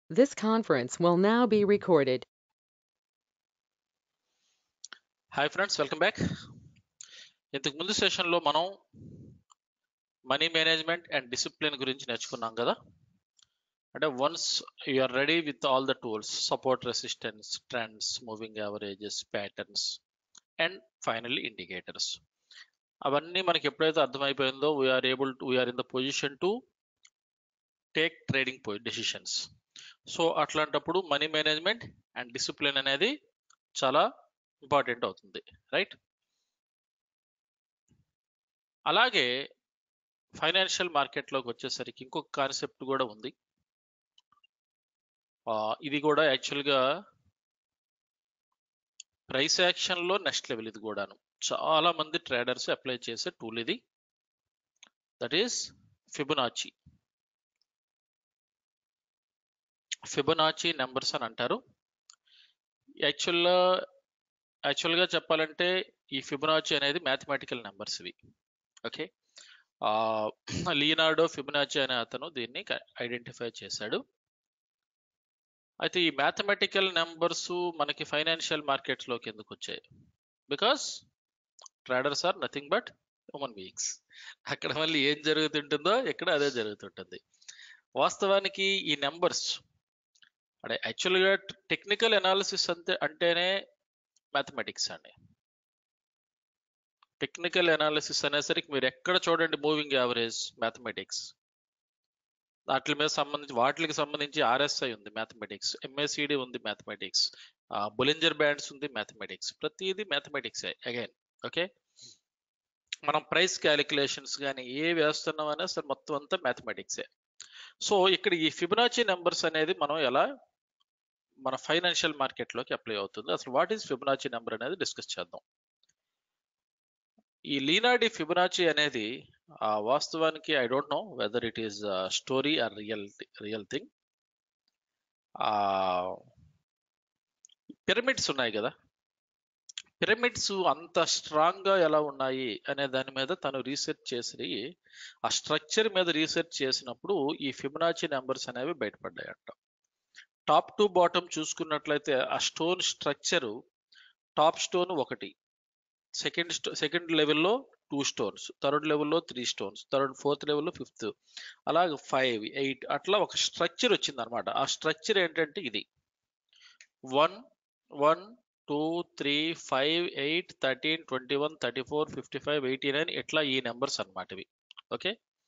This conference will now be recorded. Hi friends welcome back ఇంతకు ముందు సెషన్లో మనం మనీ మేనేజ్మెంట్ అండ్ డిసిప్లిన్ గురించి నేర్చుకున్నాం కదా అంటే once are ready with all the tools support resistance trends moving averages patterns and finally indicators అవన్నీ మనకి ఎప్పుడైతే అర్థమైపోయిందో we're able to we're in the position to take trading decisions so అట్లాంటప్పుడు money management and discipline అనేది చాలా important అవుతుంది right అలాగే financial మార్కెట్లోకి వచ్చేసరికి ఇంకొక కాన్సెప్ట్ కూడా ఉంది ఆ, ఇది కూడా యాక్చువల్గా ప్రైస్ యాక్షన్లో నెక్స్ట్ లెవెల్ ఇది కూడాను చాలా మంది ట్రేడర్స్ అప్లై చేసే టూల్ ఇది that is Fibonacci Fibonacci numbers అని అంటారు యాక్చువల్గా యాక్చువల్గా చెప్పాలంటే ఈ ఫిబొనాచి అనేది మ్యాథమెటికల్ నెంబర్స్ ఇవి ఓకే లియనార్డో ఫిబొనాచి అనే అతను దీన్ని ఐడెంటిఫై చేశాడు అయితే ఈ మ్యాథమెటికల్ నెంబర్స్ మనకి ఫైనాన్షియల్ మార్కెట్స్లోకి ఎందుకు వచ్చాయి because traders are nothing but human beings అక్కడ మళ్ళీ ఏం జరుగుతుంటుందో ఇక్కడ అదే జరుగుతుంటుంది వాస్తవానికి ఈ నెంబర్స్ అంటే యాక్చువల్గా టెక్నికల్ అనాలిసిస్ అంతే అంటేనే మ్యాథమెటిక్స్ అండి టెక్నికల్ అనాలిసిస్ అనేసరికి మీరు ఎక్కడ చూడండి మూవింగ్ యావరేజ్ మ్యాథమెటిక్స్ వాటి మీద సంబంధించి వాటికి సంబంధించి ఆర్ఎస్ఐ ఉంది మ్యాథమెటిక్స్ ఎంఎస్సిడి ఉంది మ్యాథమెటిక్స్ బులింజర్ బ్యాండ్స్ ఉంది మ్యాథమెటిక్స్ ప్రతిదీ మ్యాథమెటిక్స్ అగైన్ ఓకే మనం ప్రైస్ క్యాలిక్యులేషన్స్ కానీ ఏ వేస్తున్నామనే అసలు మొత్తం అంతా మ్యాథమెటిక్సే సో ఇక్కడ ఈ ఫిబొనాచి నెంబర్స్ అనేది మనం ఎలా మన ఫైనాన్షియల్ మార్కెట్లోకి అప్లై అవుతుంది అసలు వాట్ ఈస్ ఫిబొనాచి నెంబర్ అనేది డిస్కస్ చేద్దాం ఈ లీనాడి ఫిబొనాచి అనేది ఆ, వాస్తవానికి I don't know whether it is story or real real thing pyramids ఉన్నాయి కదా పిరమిడ్స్ అంత స్ట్రాంగ్ గా ఎలా ఉన్నాయి అనే దాని మీద తను రీసెర్చ్ చేసి ఆ స్ట్రక్చర్ మీద రీసెర్చ్ చేసినప్పుడు ఈ ఫిబొనాచి నెంబర్స్ అనేవి బయటపడ్డాయంట టాప్ టు బాటమ్ చూసుకున్నట్లయితే ఆ స్టోన్ స్ట్రక్చరు టాప్ స్టోన్ ఒకటి సెకండ్ సెకండ్ లెవెల్లో టూ స్టోన్స్ థర్డ్ లెవెల్లో త్రీ స్టోన్స్ థర్డ్ ఫోర్త్ లెవెల్లో ఫిఫ్త్ అలాగే ఫైవ్ ఎయిట్ అట్లా ఒక స్ట్రక్చర్ వచ్చింది అనమాట ఆ స్ట్రక్చర్ ఏంటంటే ఇది one one two three five eight thirteen twenty one thirty four fifty five eighty nine ఇట్లా ఈ నెంబర్స్ అనమాట ఇవి ఓకే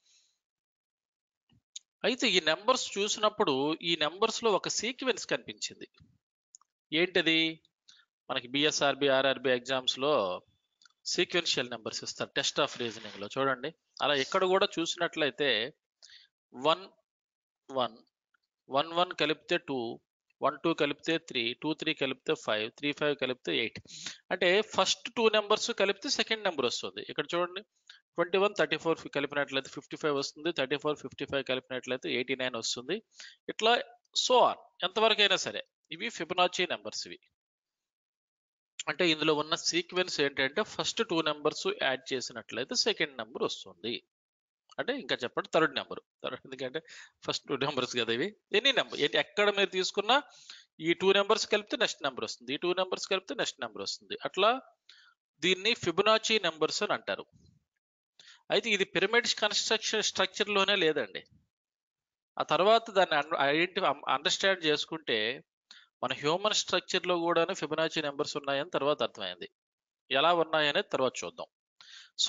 అయితే ఈ నెంబర్స్ చూసినప్పుడు ఈ నెంబర్స్ లో ఒక సీక్వెన్స్ కనిపించింది ఏంటది మనకి బిఎస్ఆర్బి ఆర్ఆర్బి ఎగ్జామ్స్ లో సీక్వెన్షియల్ నెంబర్స్ ఇస్తారు టెస్ట్ ఆఫ్ రీజనింగ్ లో చూడండి అలా ఎక్కడ కూడా చూసినట్లయితే వన్ వన్ వన్ వన్ కలిపితే టూ వన్ టూ కలిపితే త్రీ టూ త్రీ కలిపితే ఫైవ్ త్రీ ఫైవ్ కలిపితే ఎయిట్ అంటే ఫస్ట్ టూ నెంబర్స్ కలిపితే సెకండ్ నెంబర్ వస్తుంది ఇక్కడ చూడండి ట్వంటీ వన్ థర్టీ ఫోర్ కలిపినట్లయితే ఫిఫ్టీ ఫైవ్ వస్తుంది థర్టీ ఫోర్ ఫిఫ్టీ ఫైవ్ కలిపినట్లయితే ఎయిటీ నైన్ వస్తుంది ఇట్లా సో ఆన్ ఎంతవరకు అయినా సరే ఇవి ఫిబొనాచి నెంబర్స్ ఇవి అంటే ఇందులో ఉన్న సీక్వెన్స్ ఏంటంటే ఫస్ట్ టూ నెంబర్స్ యాడ్ చేసినట్లయితే సెకండ్ నెంబర్ వస్తుంది అంటే ఇంకా చెప్పండి థర్డ్ నెంబర్ థర్డ్ ఎందుకంటే ఫస్ట్ టూ నెంబర్స్ కదా ఇవి ఎనీ నెంబర్ ఎక్కడ మీరు తీసుకున్నా ఈ టూ నెంబర్స్ కలిపితే నెక్స్ట్ నెంబర్ వస్తుంది ఈ టూ నెంబర్స్ కలిపితే నెక్స్ట్ నెంబర్ వస్తుంది అట్లా దీన్ని ఫిబొనాచి నెంబర్స్ అని అంటారు అయితే ఇది పిరమిడ్ కన్స్ట్రక్షన్ స్ట్రక్చర్ లోనే లేదండి ఆ తర్వాత దాన్ని ఐడెంటిఫై అండర్స్టాండ్ చేసుకుంటే మన హ్యూమన్ స్ట్రక్చర్ లో కూడా ఫిబొనాచి నెంబర్స్ ఉన్నాయని తర్వాత అర్థమైంది ఎలా ఉన్నాయనేది తర్వాత చూద్దాం సో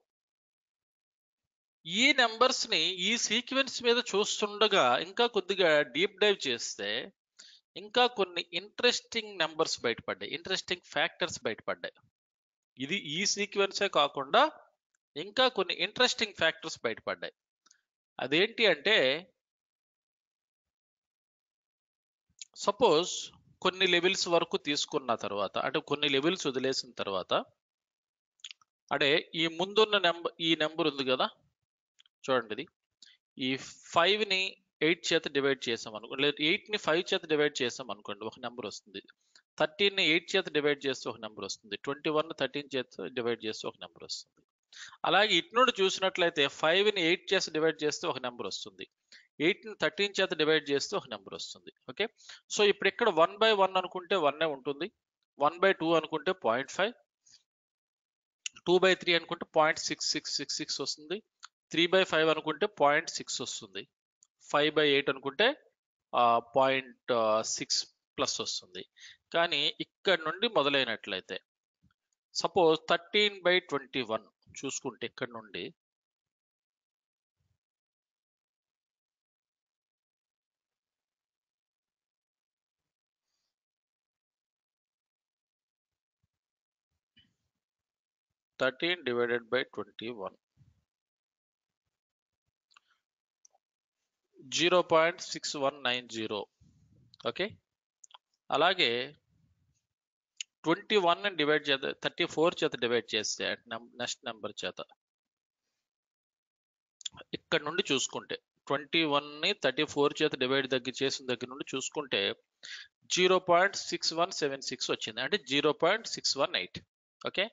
ఈ నెంబర్స్ ని ఈ సీక్వెన్స్ మీద చూస్తుండగా ఇంకా కొద్దిగా డీప్ డైవ్ చేస్తే ఇంకా కొన్ని ఇంట్రెస్టింగ్ నెంబర్స్ బయటపడ్డాయి ఇంట్రెస్టింగ్ ఫ్యాక్టర్స్ బయటపడ్డాయి ఇది ఈ సీక్వెన్సే కాకుండా ఇంకా కొన్ని ఇంట్రెస్టింగ్ ఫ్యాక్టర్స్ బయటపడ్డాయి అదేంటి అంటే సపోజ్ కొన్ని లెవెల్స్ వరకు తీసుకున్న తర్వాత అంటే కొన్ని లెవెల్స్ వదిలేసిన తర్వాత అంటే ఈ ముందున్న నెంబర్ ఈ నెంబర్ ఉంది కదా చూడండి ఇది ఈ ఫైవ్ ని ఎయిట్ చేత డివైడ్ చేసాం అనుకోండి లేదా ఎయిట్ ని ఫైవ్ చేత డివైడ్ చేసాం అనుకోండి ఒక నెంబర్ వస్తుంది థర్టీన్ ని ఎయిట్ చేత డివైడ్ చేస్తే ఒక నెంబర్ వస్తుంది ట్వంటీ వన్ థర్టీన్ చేత డివైడ్ చేస్తే ఒక నెంబర్ వస్తుంది అలాగే ఇటు నుండి చూసినట్లయితే ఫైవ్ ని ఎయిట్ చేసి డివైడ్ చేస్తే ఒక నెంబర్ వస్తుంది ఎయిట్ని థర్టీన్ చేత డివైడ్ చేస్తే ఒక నెంబర్ వస్తుంది ఓకే సో ఇప్పుడు ఇక్కడ వన్ బై వన్ అనుకుంటే వన్నే ఉంటుంది వన్ బై టూ అనుకుంటే point five two by three అనుకుంటే point six six six six వస్తుంది త్రీ బై ఫైవ్ అనుకుంటే పాయింట్ సిక్స్ వస్తుంది ఫైవ్ బై ఎయిట్ అనుకుంటే పాయింట్ సిక్స్ ప్లస్ వస్తుంది కానీ ఇక్కడ నుండి మొదలైనట్లయితే suppose thirteen by twenty one చూసుకుంటే ఇక్కడ నుండి thirteen divided by twenty one zero point six one nine zero okay అలాగే ట్వంటీ వన్ డివైడ్ చేత థర్టీ ఫోర్ చేత డివైడ్ చేస్తే నెక్స్ట్ నెంబర్ చేత ఇక్కడ నుండి చూసుకుంటే ట్వంటీ ని థర్టీ ఫోర్ చేత డివైడ్ దగ్గర చేసిన దగ్గర నుండి చూసుకుంటే zero point six one seven six వచ్చింది అంటే zero point six one eight okay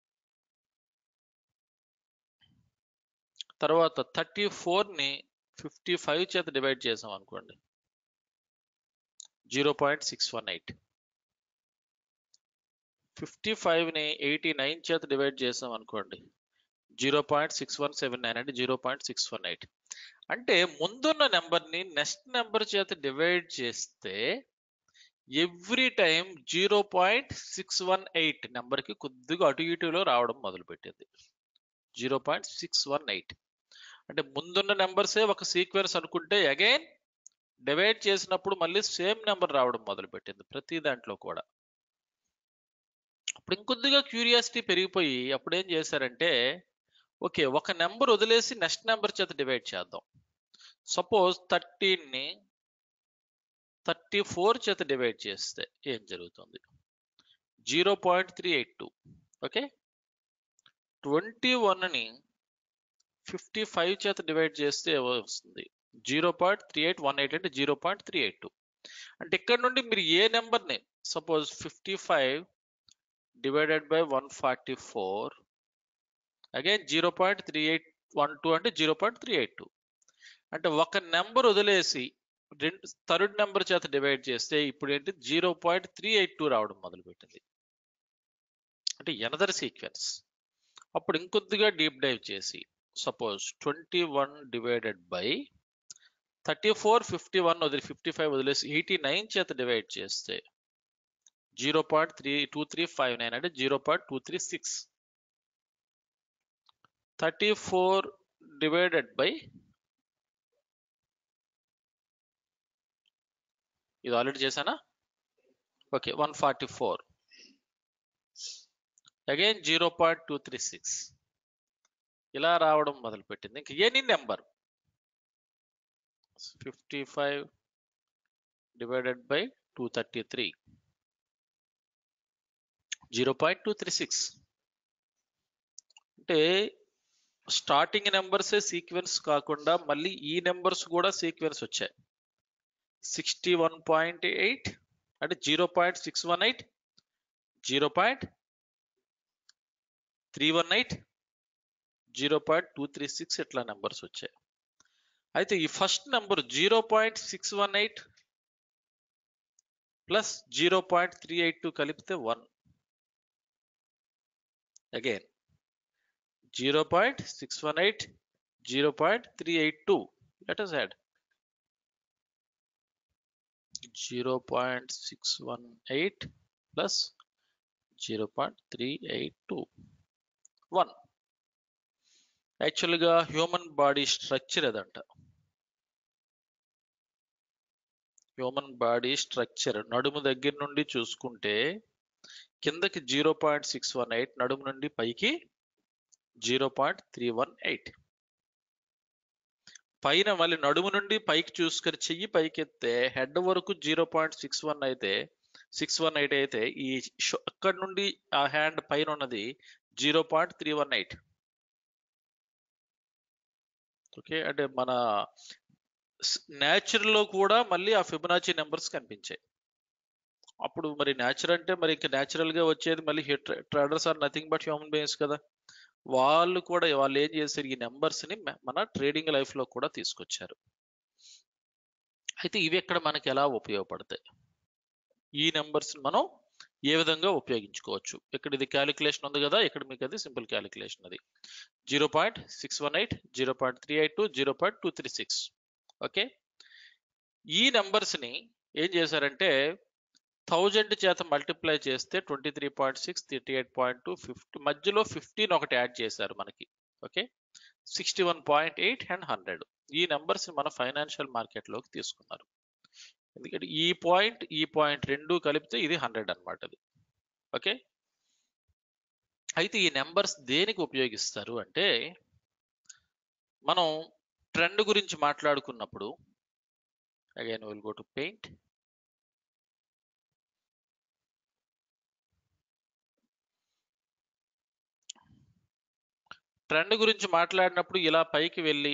తర్వాత థర్టీ ని ఫిఫ్టీ ఫైవ్ చేత డివైడ్ చేసాం అనుకోండి zero point six one eight fifty ఫైవ్ని ఎయిటీ నైన్ చేత డివైడ్ చేసాం అనుకోండి zero point six one seven nine అంటే zero point six one eight అంటే ముందున్న నెంబర్ని నెక్స్ట్ నెంబర్ చేత డివైడ్ చేస్తే every time zero point six one eight నెంబర్కి కొద్దిగా అటు ఇటులో రావడం మొదలుపెట్టింది zero point six one eight అంటే ముందున్న నెంబర్సే ఒక సీక్వెన్స్ అనుకుంటే అగైన్ డివైడ్ చేసినప్పుడు మళ్ళీ సేమ్ నెంబర్ రావడం మొదలుపెట్టింది ప్రతి దాంట్లో కూడా అప్పుడు ఇంకొద్దిగా క్యూరియాసిటీ పెరిగిపోయి అప్పుడు ఏం చేశారంటే ఓకే ఒక నెంబర్ వదిలేసి నెక్స్ట్ నెంబర్ చేత డివైడ్ చేద్దాం సపోజ్ థర్టీన్ని థర్టీ ఫోర్ చేత డివైడ్ చేస్తే ఏం జరుగుతుంది zero point three eight two okay twenty వన్ని ఫిఫ్టీ ఫైవ్ చేత డివైడ్ చేస్తే వస్తుంది zero point three eight one eight అంటే zero point three eight two అంటే ఇక్కడ నుండి మీరు ఏ నెంబర్ని suppose fifty five divided by one forty four again zero point three eight one two అంటే zero point three eight two అంటే ఒక నెంబర్ వదిలేసి రెండు థర్డ్ నెంబర్ చేత డివైడ్ చేస్తే ఇప్పుడు ఏంటి zero point three eight two రావడం మొదలుపెట్టింది అంటే ఎనదర్ సీక్వెన్స్ అప్పుడు ఇంకొద్దిగా డీప్ డైవ్ చేసి suppose twenty one divided by thirty four fifty one వదిలి ఫిఫ్టీ ఫైవ్ వదిలేసి ఎయిటీ నైన్ చేత డివైడ్ చేస్తే zero point three two three five nine అంటే zero point two three six thirty four divided by ఇది already చేశానా okay one forty four again zero point two three six ఇలా రావడం మొదలుపెట్టింది ఇంక any number fifty five divided by two thirty three zero point two three six అంటే starting నెంబర్సే sequence కాకుండా మళ్ళీ ఈ నెంబర్స్ కూడా సీక్వెన్స్ వచ్చాయి సిక్స్టీ వన్ పాయింట్ ఎయిట్ అంటే zero point six one eight zero point three one eight zero point two three six ఇట్లా numbers వచ్చాయి అయితే ఈ first number zero point six one eight plus zero point three eight two కలిపితే one again zero point six one eight zero point three eight two let us add zero point six one eight plus zero point three eight two one యాక్చువల్గా human body structure అదంట human body structure నడుము దగ్గర నుండి చూసుకుంటే కిందకి zero point six one eight నడుము నుండి పైకి zero point three one eight పైన మళ్ళీ నడుము నుండి పైకి చూసుకొని చెయ్యి పైకి ఎత్తే హెడ్ వరకు జీరో పాయింట్ సిక్స్ వన్ అయితే సిక్స్ వన్ ఎయిట్ అయితే ఈ అక్కడ నుండి ఆ హ్యాండ్ పైన ఉన్నది zero point three one eight okay అంటే మన నేచర్ లో కూడా మళ్ళీ ఆ ఫిబనాచి నెంబర్స్ కనిపించాయి అప్పుడు మరి నేచర్ అంటే మరి ఇంకా నేచురల్ గా వచ్చేది మళ్ళీ traders are nothing but human beings కదా వాళ్ళు కూడా వాళ్ళు ఏం చేశారు ఈ నెంబర్స్ ని మన ట్రేడింగ్ లైఫ్ లో కూడా తీసుకొచ్చారు అయితే ఇవి ఇక్కడ మనకి ఎలా ఉపయోగపడతాయి ఈ నెంబర్స్ మనం ఏ విధంగా ఉపయోగించుకోవచ్చు ఇక్కడ ఇది క్యాలిక్యులేషన్ ఉంది కదా ఇక్కడ మీకు అది సింపుల్ క్యాలిక్యులేషన్ అది zero point six one eight zero point three eight two zero point two three six okay ఈ నెంబర్స్ని ఏం చేశారంటే థౌజండ్ చేత మల్టిప్లై చేస్తే twenty three point six thirty eight point two fifty మధ్యలో ఫిఫ్టీన్ ఒకటి యాడ్ చేశారు మనకి okay sixty one point eight and hundred ఈ నెంబర్స్ మన ఫైనాన్షియల్ మార్కెట్లోకి తీసుకున్నారు ఎందుకంటే ఈ పాయింట్ ఈ పాయింట్ రెండు కలిపితే ఇది హండ్రెడ్ అనమాట అది ఓకే అయితే ఈ నెంబర్స్ దేనికి ఉపయోగిస్తారు అంటే మనం ట్రెండ్ గురించి మాట్లాడుకున్నప్పుడు again will go to paint trend గురించి మాట్లాడినప్పుడు ఇలా పైకి వెళ్ళి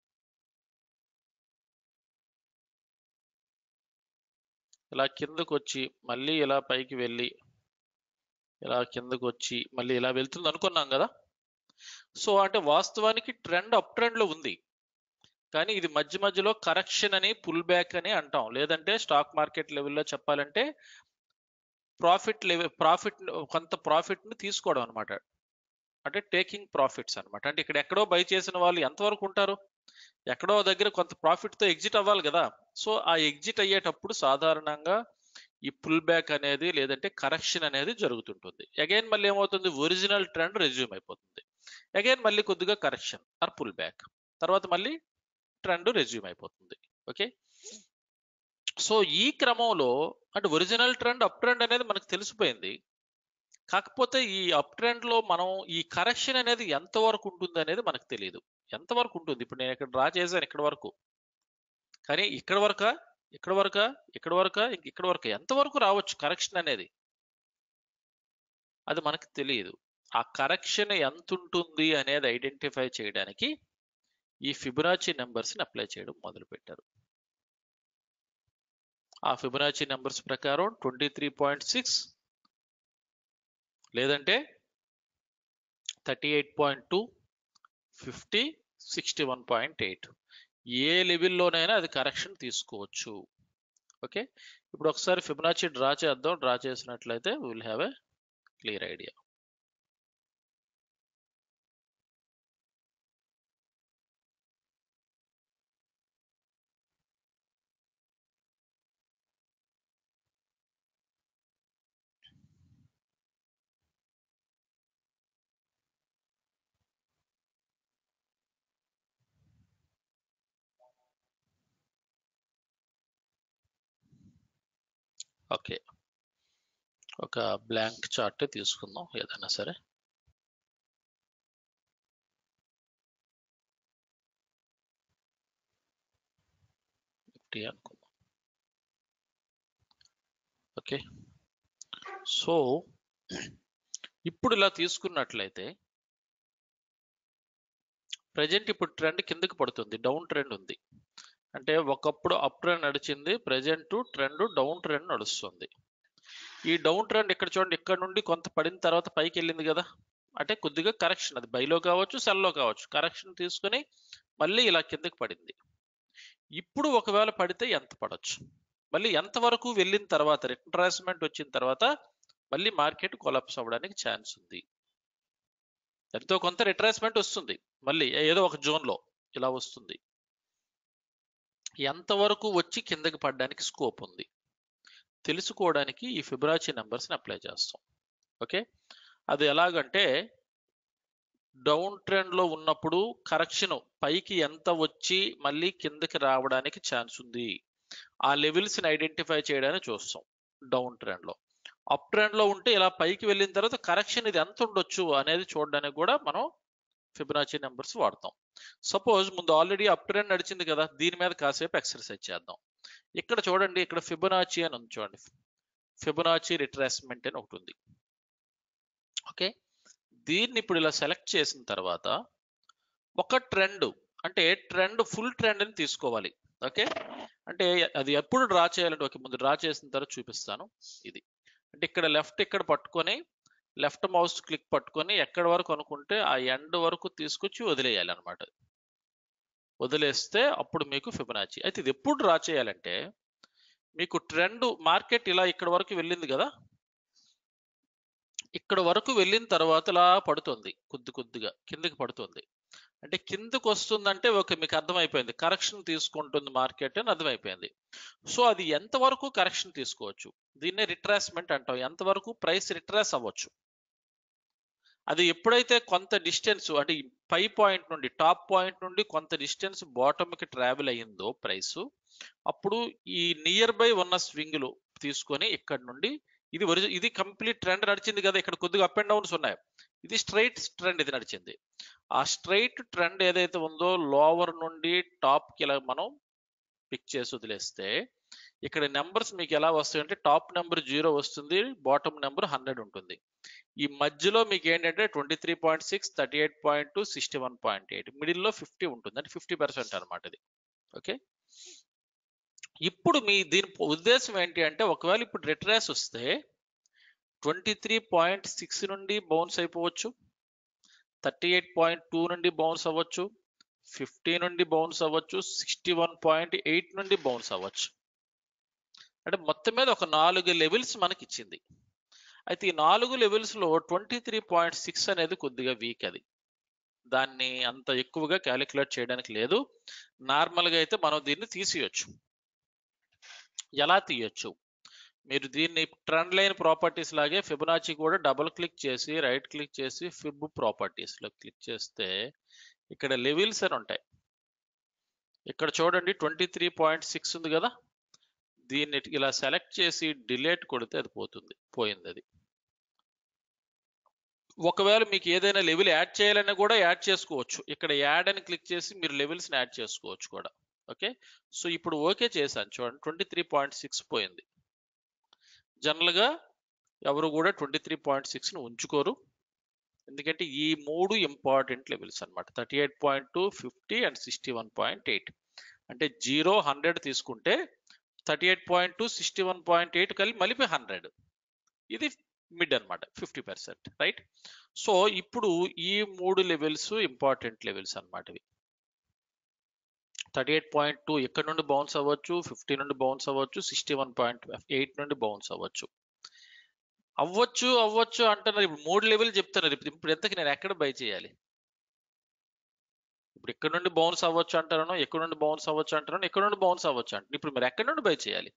ఇలా కిందకు వచ్చి మళ్ళీ ఇలా పైకి వెళ్ళి ఇలా కిందకు వచ్చి మళ్ళీ ఇలా వెళ్తుంది అనుకున్నాం కదా సో అంటే వాస్తవానికి ట్రెండ్ అప్ ట్రెండ్ లో ఉంది కానీ ఇది మధ్య మధ్యలో కరెక్షన్ అని పుల్ బ్యాక్ అని అంటాం లేదంటే స్టాక్ మార్కెట్ లెవెల్లో చెప్పాలంటే ప్రాఫిట్ లెవెల్ ప్రాఫిట్ కొంత ప్రాఫిట్ ని తీసుకోవడం అనమాట అంటే టేకింగ్ ప్రాఫిట్స్ అన్నమాట అంటే ఇక్కడ ఎక్కడో బై చేసిన వాళ్ళు ఎంతవరకు ఉంటారు ఎక్కడో దగ్గర కొంత ప్రాఫిట్ తో ఎగ్జిట్ అవ్వాలి కదా సో ఆ ఎగ్జిట్ అయ్యేటప్పుడు సాధారణంగా ఈ పుల్ బ్యాక్ అనేది లేదంటే కరెక్షన్ అనేది జరుగుతుంటుంది అగైన్ మళ్ళీ ఏమవుతుంది ఒరిజినల్ ట్రెండ్ రెజ్యూమ్ అయిపోతుంది అగైన్ మళ్ళీ కొద్దిగా కరెక్షన్ ఆర్ పుల్ బ్యాక్ తర్వాత మళ్ళీ ట్రెండ్ రెజ్యూమ్ అయిపోతుంది ఓకే సో ఈ క్రమంలో అంటే ఒరిజినల్ ట్రెండ్ అప్ ట్రెండ్ అనేది మనకు తెలిసిపోయింది కాకపోతే ఈ అప్ ట్రెండ్ లో మనం ఈ కరెక్షన్ అనేది ఎంత వరకు ఉంటుంది అనేది మనకు తెలియదు ఎంత వరకు ఉంటుంది ఇప్పుడు నేను ఇక్కడ డ్రా చేశాను ఇక్కడ వరకు కానీ ఇక్కడ వరకా ఇక్కడ వరకా ఇక్కడ వరకా ఇంక ఇక్కడ వరకు ఎంత వరకు రావచ్చు కరెక్షన్ అనేది అది మనకు తెలియదు ఆ కరెక్షన్ ఎంత ఉంటుంది అనేది ఐడెంటిఫై చేయడానికి ఈ ఫిబొనాచి నెంబర్స్ ని అప్లై చేయడం మొదలు పెట్టారు ఆ ఫిబొనాచి నెంబర్స్ ప్రకారం ట్వంటీ త్రీ పాయింట్ సిక్స్ లేదంటే thirty eight point two fifty sixty one point eight ఏ లెవెల్లోనైనా అది కరెక్షన్ తీసుకోవచ్చు ఓకే ఇప్పుడు ఒకసారి ఫిబొనాచి డ్రా చేద్దాం డ్రా చేసినట్లయితే will have a clear idea okay ఒక బ్లాంక్ చార్ట్ తీసుకుందాం ఏదైనా సరే ఫిఫ్టీ అనుకుందాం ఓకే సో ఇప్పుడు ఇలా తీసుకున్నట్లయితే ప్రజెంట్ ఇప్పుడు ట్రెండ్ కిందకి పడుతుంది డౌన్ ట్రెండ్ ఉంది అంటే ఒకప్పుడు అప్ ట్రెండ్ నడిచింది ప్రజెంట్ ట్రెండ్ డౌన్ ట్రెండ్ నడుస్తుంది ఈ డౌన్ ట్రెండ్ ఇక్కడ చూడండి ఇక్కడ నుండి కొంత పడిన తర్వాత పైకి వెళ్ళింది కదా అంటే కొద్దిగా కరెక్షన్ అది బైలో కావచ్చు సెల్లో కావచ్చు కరెక్షన్ తీసుకొని మళ్ళీ ఇలా కిందకి పడింది ఇప్పుడు ఒకవేళ పడితే ఎంత పడవచ్చు మళ్ళీ ఎంత వరకు వెళ్ళిన తర్వాత రిట్రాస్మెంట్ వచ్చిన తర్వాత మళ్ళీ మార్కెట్ కొలాప్స్ అవ్వడానికి ఛాన్స్ ఉంది ఎంతో కొంత రిట్రాస్మెంట్ వస్తుంది మళ్ళీ ఏదో ఒక జోన్లో ఇలా వస్తుంది ఎంతవరకు వచ్చి కిందకి పడడానికి స్కోప్ ఉంది తెలుసుకోవడానికి ఈ ఫిబ్రాచి నెంబర్స్ని అప్లై చేస్తాం ఓకే అది ఎలాగంటే డౌన్ ట్రెండ్లో ఉన్నప్పుడు కరెక్షన్ పైకి ఎంత వచ్చి మళ్ళీ కిందకి రావడానికి ఛాన్స్ ఉంది ఆ లెవెల్స్ని ఐడెంటిఫై చేయడానికి చూస్తాం డౌన్ ట్రెండ్లో అప్ ట్రెండ్లో ఉంటే ఇలా పైకి వెళ్ళిన తర్వాత కరెక్షన్ ఇది ఎంత ఉండొచ్చు అనేది చూడడానికి కూడా మనం ఫిబొనాచి నెంబర్స్ వాడతాం సపోజ్ ముందు ఆల్రెడీ అప్ ట్రెండ్ నడిచింది కదా దీని మీద కాసేపు ఎక్సర్సైజ్ చేద్దాం ఇక్కడ చూడండి ఇక్కడ ఫిబొనాచి అని ఉంది చూడండి ఫిబొనాచి రిట్రాస్మెంట్ అని ఒకటి ఉంది ఓకే దీన్ని ఇప్పుడు ఇలా సెలెక్ట్ చేసిన తర్వాత ఒక ట్రెండ్ అంటే ట్రెండ్ ఫుల్ ట్రెండ్ అని తీసుకోవాలి ఓకే అంటే అది ఎప్పుడు డ్రా చేయాలంటే ఓకే ముందు డ్రా చేసిన తర్వాత చూపిస్తాను ఇది అంటే ఇక్కడ లెఫ్ట్ ఇక్కడ పట్టుకొని లెఫ్ట్ మౌస్ క్లిక్ పట్టుకొని ఎక్కడి వరకు అనుకుంటే ఆ ఎండ్ వరకు తీసుకొచ్చి వదిలేయాలి అనమాట వదిలేస్తే అప్పుడు మీకు ఫిబొనాచి అయితే ఇది ఎప్పుడు డ్రా చేయాలంటే మీకు ట్రెండ్ మార్కెట్ ఇలా ఇక్కడ వరకు వెళ్ళింది కదా ఇక్కడ వరకు వెళ్ళిన తర్వాత ఇలా పడుతుంది కొద్ది కొద్దిగా కిందకి పడుతుంది అంటే కిందకు వస్తుందంటే ఓకే మీకు అర్థమైపోయింది కరెక్షన్ తీసుకుంటుంది మార్కెట్ అని అర్థమైపోయింది సో అది ఎంతవరకు కరెక్షన్ తీసుకోవచ్చు దీన్నే రిట్రాస్మెంట్ అంటాం ఎంతవరకు ప్రైస్ రిట్రాస్ అవ్వచ్చు అది ఎప్పుడైతే కొంత డిస్టెన్స్ అంటే ఈ పై పాయింట్ నుండి టాప్ పాయింట్ నుండి కొంత డిస్టెన్స్ బాటమ్కి ట్రావెల్ అయ్యిందో ప్రైస్ అప్పుడు ఈ నియర్ బై ఉన్న స్వింగ్లు తీసుకొని ఇక్కడ నుండి ఇది ఒరిజి ఇది కంప్లీట్ ట్రెండ్ నడిచింది కదా ఇక్కడ కొద్దిగా అప్ అండ్ డౌన్స్ ఉన్నాయి ఇది స్ట్రైట్ ట్రెండ్ ఇది నడిచింది ఆ స్ట్రైట్ ట్రెండ్ ఏదైతే ఉందో లోవర్ నుండి టాప్ కి ఇలా మనం పిక్ చేసి వదిలేస్తే ఇక్కడ నెంబర్స్ మీకు ఎలా వస్తాయంటే టాప్ నెంబర్ జీరో వస్తుంది బాటమ్ నెంబర్ హండ్రెడ్ ఉంటుంది ఈ మధ్యలో మీకు ఏంటంటే twenty three point six thirty eight point two sixty one point eight మిడిల్లో ఫిఫ్టీ ఉంటుంది అంటే ఫిఫ్టీ పర్సెంట్ అనమాట ఇది ఓకే ఇప్పుడు మీ దీని ఉద్దేశం ఏంటి అంటే ఒకవేళ ఇప్పుడు రిట్రాస్ వస్తే ట్వంటీ త్రీ పాయింట్ సిక్స్ నుండి బౌన్స్ అయిపోవచ్చు థర్టీ ఎయిట్ పాయింట్ టూ నుండి బౌన్స్ అవ్వచ్చు ఫిఫ్టీ నుండి బౌన్స్ అవ్వచ్చు సిక్స్టీ వన్ పాయింట్ ఎయిట్ నుండి బౌన్స్ అవ్వచ్చు అంటే మొత్తం మీద ఒక నాలుగు లెవెల్స్ మనకి ఇచ్చింది అయితే ఈ నాలుగు లెవెల్స్ లో ట్వంటీ త్రీ పాయింట్ సిక్స్ అనేది కొద్దిగా వీక్ అది దాన్ని అంత ఎక్కువగా క్యాలిక్యులేట్ చేయడానికి లేదు నార్మల్గా అయితే మనం దీన్ని తీసేయచ్చు ఎలా తీయొచ్చు మీరు దీన్ని ట్రెండ్ లైన్ ప్రాపర్టీస్ లాగే ఫిబొనాచి కూడా డబుల్ క్లిక్ చేసి రైట్ క్లిక్ చేసి ఫిబ్ ప్రాపర్టీస్ లో క్లిక్ చేస్తే ఇక్కడ లెవెల్స్ అని ఉంటాయి ఇక్కడ చూడండి ట్వంటీ త్రీ పాయింట్ సిక్స్ ఉంది కదా దీన్ని ఇలా సెలెక్ట్ చేసి డిలేట్ కొడితే అది పోతుంది పోయింది అది ఒకవేళ మీకు ఏదైనా లెవెల్ యాడ్ చేయాలన్నా కూడా యాడ్ చేసుకోవచ్చు ఇక్కడ యాడ్ అని క్లిక్ చేసి మీరు లెవెల్స్ని యాడ్ చేసుకోవచ్చు కూడా ఓకే సో ఇప్పుడు ఓకే చేశాను చూడండి ట్వంటీ త్రీ పాయింట్ సిక్స్ పోయింది జనరల్గా ఎవరు కూడా ట్వంటీ త్రీ పాయింట్ సిక్స్ని ఉంచుకోరు ఎందుకంటే ఈ మూడు ఇంపార్టెంట్ లెవెల్స్ అనమాట thirty eight point two fifty and sixty one point eight అంటే జీరో హండ్రెడ్ తీసుకుంటే thirty eight point two sixty one point eight కలిపి మళ్ళీ హండ్రెడ్ ఇది మిడ్ అనమాట ఫిఫ్టీ పర్సెంట్ రైట్ సో ఇప్పుడు ఈ మూడు లెవెల్స్ ఇంపార్టెంట్ లెవెల్స్ అనమాట ఇవి థర్టీ ఎయిట్ పాయింట్ టూ ఇక్కడ నుండి బౌన్స్ అవ్వచ్చు ఫిఫ్టీ నుండి బౌన్స్ అవ్వచ్చు సిక్స్టీ వన్ పాయింట్ ఎయిట్ నుండి బౌన్స్ అవ్వచ్చు అవ్వచ్చు అవ్వచ్చు అంటున్నారు ఇప్పుడు మూడు లెవెల్ చెప్తున్నారు ఇప్పుడు ఇప్పుడు ఎంతకి నేను ఎక్కడ బై చేయాలి ఇప్పుడు ఇక్కడ నుండి బౌన్స్ అవ్వచ్చు అంటాను ఎక్కడ నుండి బౌన్స్ అవ్వచ్చు అంటాను ఎక్కడ నుండి బౌన్స్ అవ్వచ్చు అంటాను ఇప్పుడు మీరు ఎక్కడ నుండి బై చేయాలి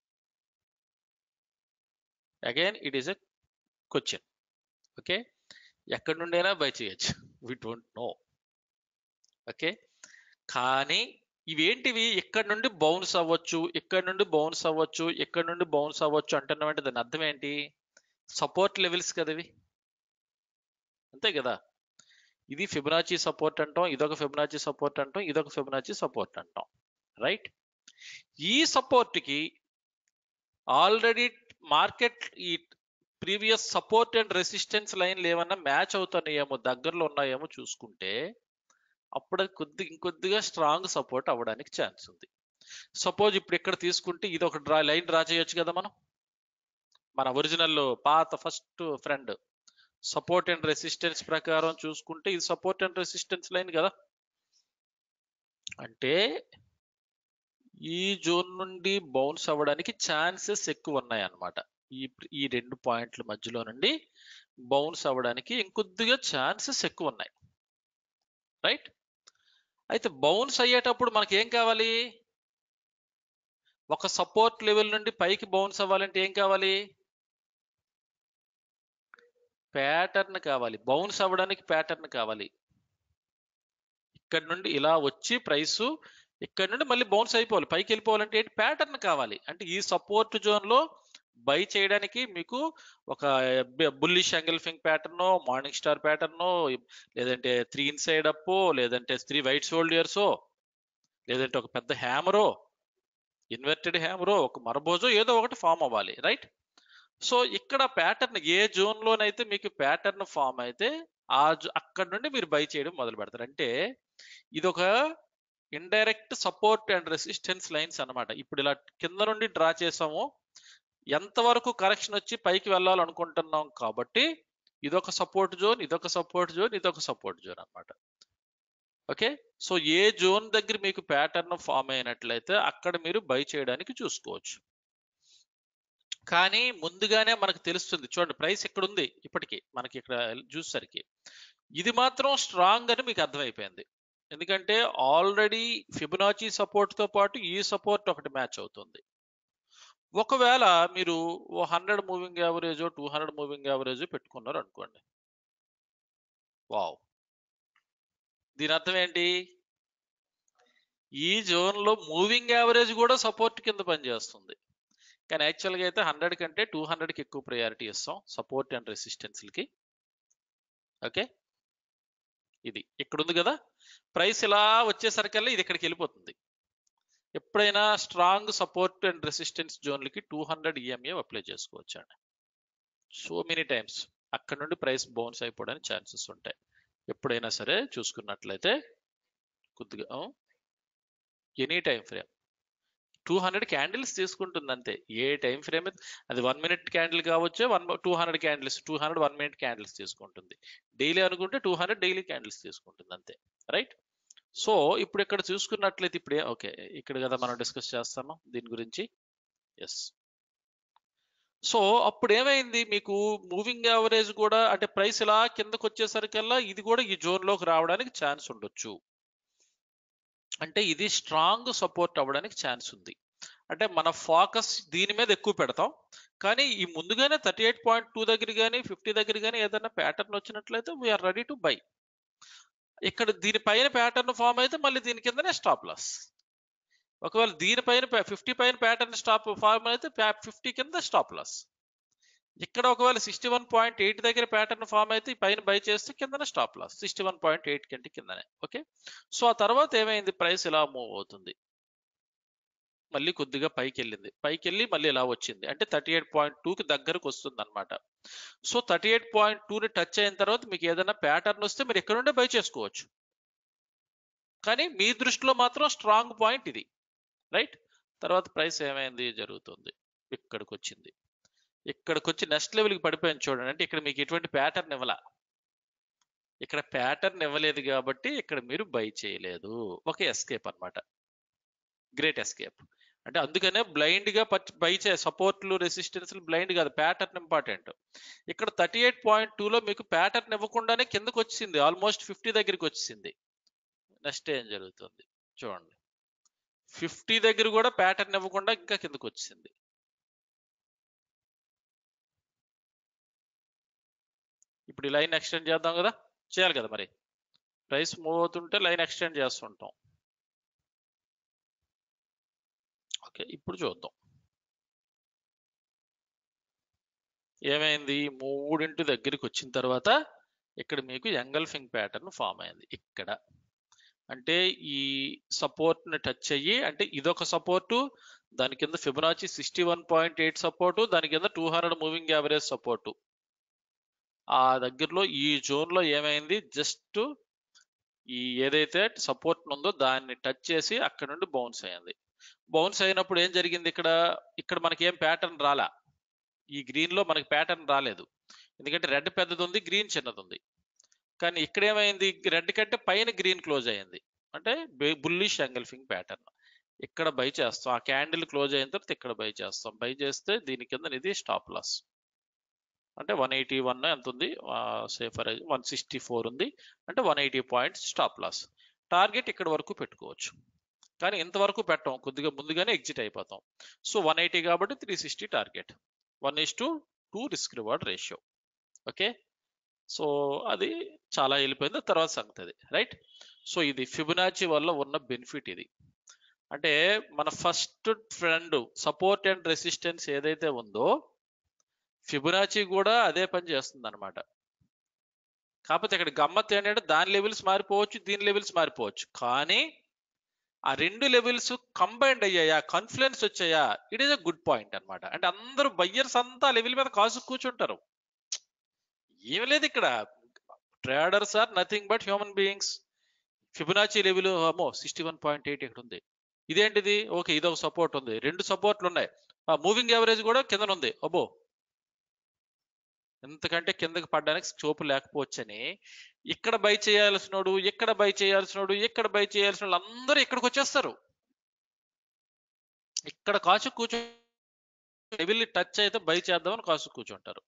again it is a question okay ఎక్కడి నుండైనా బై చేయొచ్చు వి డోంట్ నో ఓకే కానీ ఇవేంటివి ఇక్కడ నుండి బౌన్స్ అవ్వచ్చు ఇక్కడ నుండి బౌన్స్ అవ్వచ్చు ఇక్కడ నుండి బౌన్స్ అవ్వచ్చు అంటున్నామంటే దాని అర్థం ఏంటి సపోర్ట్ లెవెల్స్ కదా ఇవి అంతే కదా ఇది ఫిబొనాచి సపోర్ట్ అంటాం ఇదొక ఫిబొనాచి సపోర్ట్ అంటాం ఇదొక ఫిబొనాచి సపోర్ట్ అంటాం రైట్ ఈ సపోర్ట్కి ఆల్రెడీ మార్కెట్ ఈ ప్రీవియస్ సపోర్ట్ అండ్ రెసిస్టెన్స్ లైన్లు ఏమన్నా మ్యాచ్ అవుతున్నాయేమో దగ్గరలో ఉన్నాయేమో చూసుకుంటే అప్పుడు అది కొద్ది ఇంకొద్దిగా స్ట్రాంగ్ సపోర్ట్ అవ్వడానికి ఛాన్స్ ఉంది సపోజ్ ఇప్పుడు ఇక్కడ తీసుకుంటే ఇది ఒక డ్రా లైన్ డ్రా చేయొచ్చు కదా మనం మన ఒరిజినల్ పాత first friend support and resistance ప్రకారం చూసుకుంటే ఇది సపోర్ట్ అండ్ రెసిస్టెన్స్ లైన్ కదా అంటే ఈ జోన్ నుండి బౌన్స్ అవ్వడానికి ఛాన్సెస్ ఎక్కువ ఉన్నాయి అన్నమాట ఈ ఈ రెండు పాయింట్ల మధ్యలో నుండి బౌన్స్ అవ్వడానికి ఇంకొద్దిగా ఛాన్సెస్ ఎక్కువ ఉన్నాయి రైట్ అయితే బౌన్స్ అయ్యేటప్పుడు మనకి ఏం కావాలి ఒక సపోర్ట్ లెవెల్ నుండి పైకి బౌన్స్ అవ్వాలంటే ఏం కావాలి ప్యాటర్న్ కావాలి బౌన్స్ అవ్వడానికి ప్యాటర్న్ కావాలి ఇక్కడ నుండి ఇలా వచ్చి ప్రైస్ ఇక్కడ నుండి మళ్ళీ బౌన్స్ అయిపోవాలి పైకి వెళ్ళిపోవాలంటే ఏంటి ప్యాటర్న్ కావాలి అంటే ఈ సపోర్ట్ జోన్ లో బై చేయడానికి మీకు ఒక bullish engulfing pattern morning star pattern లేదంటే త్రీ ఇన్సైడ్ అప్ లేదంటే త్రీ వైట్ షోల్డర్స్ లేదంటే ఒక పెద్ద హ్యామరో ఇన్వర్టెడ్ హ్యామరో ఒక మరబోజో ఏదో ఒకటి ఫామ్ అవ్వాలి రైట్ సో ఇక్కడ ప్యాటర్న్ ఏ జోన్ లోనైతే మీకు ప్యాటర్న్ ఫామ్ అయితే ఆ అక్కడ నుండి మీరు బై చేయడం మొదలు పెడతారు అంటే ఇది ఒక indirect support and resistance lines అన్నమాట ఇప్పుడు ఇలా కింద నుండి డ్రా చేసాము ఎంతవరకు కరెక్షన్ వచ్చి పైకి వెళ్ళాలనుకుంటున్నాం కాబట్టి ఇదొక సపోర్ట్ జోన్ ఇదొక సపోర్ట్ జోన్ ఇదొక సపోర్ట్ జోన్ అన్నమాట ఓకే సో ఏ జోన్ దగ్గర మీకు ప్యాటర్న్ ఫామ్ అయినట్లయితే అక్కడ మీరు బై చేయడానికి చూసుకోవచ్చు కానీ ముందుగానే మనకు తెలుస్తుంది చూడండి ప్రైస్ ఇక్కడ ఉంది ఇప్పటికి మనకి ఇక్కడ చూసేసరికి ఇది మాత్రం స్ట్రాంగ్ అని మీకు అర్థమైపోయింది ఎందుకంటే ఆల్రెడీ ఫిబొనాచి సపోర్ట్ తో పాటు ఈ సపోర్ట్ ఒకటి మ్యాచ్ అవుతుంది ఒకవేళ మీరు ఓ hundred moving average two hundred moving average పెట్టుకున్నారు అనుకోండి వావ్ దీని అర్థం ఏంటి ఈ జోన్ లో మూవింగ్ యావరేజ్ కూడా సపోర్ట్ కింద పనిచేస్తుంది కానీ యాక్చువల్గా అయితే హండ్రెడ్ కంటే టూ హండ్రెడ్కి ఎక్కువ ప్రయారిటీ ఇస్తాం సపోర్ట్ అండ్ రెసిస్టెన్స్లకి ఓకే ఇది ఇక్కడ ఉంది కదా ప్రైస్ ఇలా వచ్చేసరికల్లా ఇది ఇక్కడికి వెళ్ళిపోతుంది ఎప్పుడైనా స్ట్రాంగ్ సపోర్ట్ అండ్ రెసిస్టెన్స్ జోన్లకి టూ హండ్రెడ్ ఈఎంఏ అప్లై చేసుకోవచ్చు అండి సో మెనీ టైమ్స్ అక్కడ నుండి ప్రైస్ బౌన్స్ అయిపోవడానికి ఛాన్సెస్ ఉంటాయి ఎప్పుడైనా సరే చూసుకున్నట్లయితే కొద్దిగా any time frame two hundred candles తీసుకుంటుంది అంతే ఏ టైం ఫ్రేమ్ అది వన్ మినిట్ క్యాండిల్ కావచ్చు one two hundred candles two hundred one minute candles తీసుకుంటుంది డైలీ అనుకుంటే టూ హండ్రెడ్ డైలీ క్యాండిల్స్ తీసుకుంటుంది అంతే రైట్ సో ఇప్పుడు ఇక్కడ చూసుకున్నట్లయితే ఇప్పుడు ఓకే ఇక్కడ కదా మనం డిస్కస్ చేస్తాము దీని గురించి ఎస్ సో అప్పుడు ఏమైంది మీకు మూవింగ్ యావరేజ్ కూడా అంటే ప్రైస్ ఇలా కిందకు వచ్చేసరికల్లా ఇది కూడా ఈ జోన్ లోకి రావడానికి ఛాన్స్ ఉండొచ్చు అంటే ఇది స్ట్రాంగ్ సపోర్ట్ అవ్వడానికి ఛాన్స్ ఉంది అంటే మన ఫోకస్ దీని మీద ఎక్కువ పెడతాం కానీ ఈ ముందుగానే థర్టీ ఎయిట్ పాయింట్ టూ దగ్గర కానీ ఫిఫ్టీ దగ్గర కానీ ఏదైనా ప్యాటర్న్ వచ్చినట్లయితే వీఆర్ రెడీ టు బై ఇక్కడ దీనిపైన ప్యాటర్న్ ఫామ్ అయితే మళ్ళీ దీని కిందనే స్టాప్ లాస్ ఒకవేళ దీనిపైన ఫిఫ్టీ పైన ప్యాటర్న్ స్టాప్ ఫామ్ అయితే ఫిఫ్టీ కింద స్టాప్ లాస్ ఇక్కడ ఒకవేళ సిక్స్టీ వన్ పాయింట్ ఎయిట్ దగ్గర ప్యాటర్న్ ఫామ్ అయితే పైన బై చేస్తే కిందనే stop loss sixty one point eight కంటే కిందనే ఓకే సో ఆ తర్వాత ఏమైంది ప్రైస్ ఇలా మూవ్ అవుతుంది మళ్ళీ కొద్దిగా పైకి వెళ్ళింది పైకి వెళ్ళి మళ్ళీ ఇలా వచ్చింది అంటే థర్టీ ఎయిట్ పాయింట్ టూకి దగ్గరకు వస్తుంది అనమాట సో థర్టీ ఎయిట్ పాయింట్ టూని టచ్ అయిన తర్వాత మీకు ఏదైనా ప్యాటర్న్ వస్తే మీరు ఎక్కడ నుండే బై చేసుకోవచ్చు కానీ మీ దృష్టిలో మాత్రం స్ట్రాంగ్ పాయింట్ ఇది రైట్ తర్వాత ప్రైస్ ఏమైంది జరుగుతుంది ఇక్కడికి వచ్చింది ఇక్కడికి వచ్చి నెక్స్ట్ లెవెల్కి పడిపోయింది చూడండి అంటే ఇక్కడ మీకు ఎటువంటి ప్యాటర్న్ ఇవ్వాల ఇక్కడ ప్యాటర్న్ ఇవ్వలేదు కాబట్టి ఇక్కడ మీరు బై చేయలేదు ఒక ఎస్కేప్ అన్నమాట గ్రేట్ ఎస్కేప్ అంటే అందుకనే బ్లైండ్ గా బై చే సపోర్ట్లు రెసిస్టెన్స్ బ్లైండ్ కాదు ప్యాటర్న్ ఇంపార్టెంట్ ఇక్కడ థర్టీ ఎయిట్ పాయింట్ టూలో మీకు ప్యాటర్న్ ఇవ్వకుండానే కిందకు వచ్చింది ఆల్మోస్ట్ ఫిఫ్టీ దగ్గరికి వచ్చింది నెక్స్ట్ ఏం జరుగుతుంది చూడండి ఫిఫ్టీ దగ్గర కూడా ప్యాటర్న్ ఇవ్వకుండా ఇంకా కిందకు వచ్చింది ఇప్పుడు ఈ లైన్ ఎక్స్టెండ్ చేద్దాం కదా చేయాలి కదా మరి ప్రైస్ మూవ్ అవుతుంటే లైన్ ఎక్స్టెండ్ చేస్తుంటాం ఓకే ఇప్పుడు చూద్దాం ఏమైంది మూడింటి దగ్గరికి వచ్చిన తర్వాత ఇక్కడ మీకు ఎంగల్ఫింగ్ ప్యాటర్న్ ఫామ్ అయింది ఇక్కడ అంటే ఈ సపోర్ట్ ని టచ్ అయ్యి అంటే ఇదొక సపోర్టు దాని కింద Fibonacci sixty one point eight support దాని కింద two hundred moving average support ఆ దగ్గరలో ఈ జోన్ లో ఏమైంది జస్ట్ ఈ ఏదైతే సపోర్ట్ ఉందో దాన్ని టచ్ చేసి అక్కడ నుండి బౌన్స్ అయింది బౌన్స్ అయినప్పుడు ఏం జరిగింది ఇక్కడ ఇక్కడ మనకి ఏం ప్యాటర్న్ రాలా ఈ గ్రీన్ లో మనకి ప్యాటర్న్ రాలేదు ఎందుకంటే రెడ్ పెద్దది ఉంది గ్రీన్ చిన్నది ఉంది కానీ ఇక్కడ ఏమైంది రెడ్ కంటే పైన గ్రీన్ క్లోజ్ అయింది అంటే బుల్లిష్ ఎంగల్ఫింగ్ ప్యాటర్న్ ఇక్కడ బై చేస్తాం ఆ క్యాండిల్ క్లోజ్ అయిన తర్వాత ఇక్కడ బై చేస్తాం బై చేస్తే దీని కింద ఇది స్టాప్ లాస్ అంటే వన్ ఎయిటీ వన్ ఎంత ఉంది సేఫర్ వన్ సిక్స్టీ ఫోర్ ఉంది అంటే one eighty points stop loss target ఇక్కడ వరకు పెట్టుకోవచ్చు కానీ ఇంతవరకు పెట్టం కొద్దిగా ముందుగానే ఎగ్జిట్ అయిపోతాం సో వన్ ఎయిటీ కాబట్టి three sixty target one is to two risk reward ratio okay so అది చాలా వెళ్ళిపోయింది తర్వాత సంగతి అది రైట్ సో ఇది ఫిబునాచి వల్ల ఉన్న బెనిఫిట్ ఇది అంటే మన first friend support and resistance ఏదైతే ఉందో ఫిబునాచి కూడా అదే పని చేస్తుంది అనమాట కాకపోతే ఇక్కడ గమ్మత్ ఏంటంటే దాని లెవెల్స్ మారిపోవచ్చు దీని లెవెల్స్ మారిపోవచ్చు కానీ ఆ రెండు లెవెల్స్ కంబైండ్ అయ్యాయా కాన్ఫిడెన్స్ వచ్చాయా it is a good point అనమాట అంటే అందరూ బయ్యర్స్ అంతా లెవెల్ మీద కాసు కూర్చుంటారు ఏమి లేదు ఇక్కడ traders are nothing but human beings Fibonacci level అమ్మో సిక్స్టీ వన్ పాయింట్ ఎయిట్ ఇక్కడ ఉంది ఇదేంటిది ఓకే ఇదొక సపోర్ట్ ఉంది రెండు సపోర్ట్లు ఉన్నాయి మూవింగ్ యావరేజ్ కూడా కింద ఉంది అబ్బో ఎంతకంటే కిందకి పడడానికి స్కోప్ లేకపోవచ్చని ఇక్కడ బై చేయాల్సినోడు ఇక్కడ బై చేయాల్సినోడు ఇక్కడ బై చేయాల్సిన వాళ్ళు అందరూ ఇక్కడికి వచ్చేస్తారు ఇక్కడ కాచు కూర్చో లెవెల్ టచ్ అయితే బై చేద్దామని కాసు కూర్చుంటారు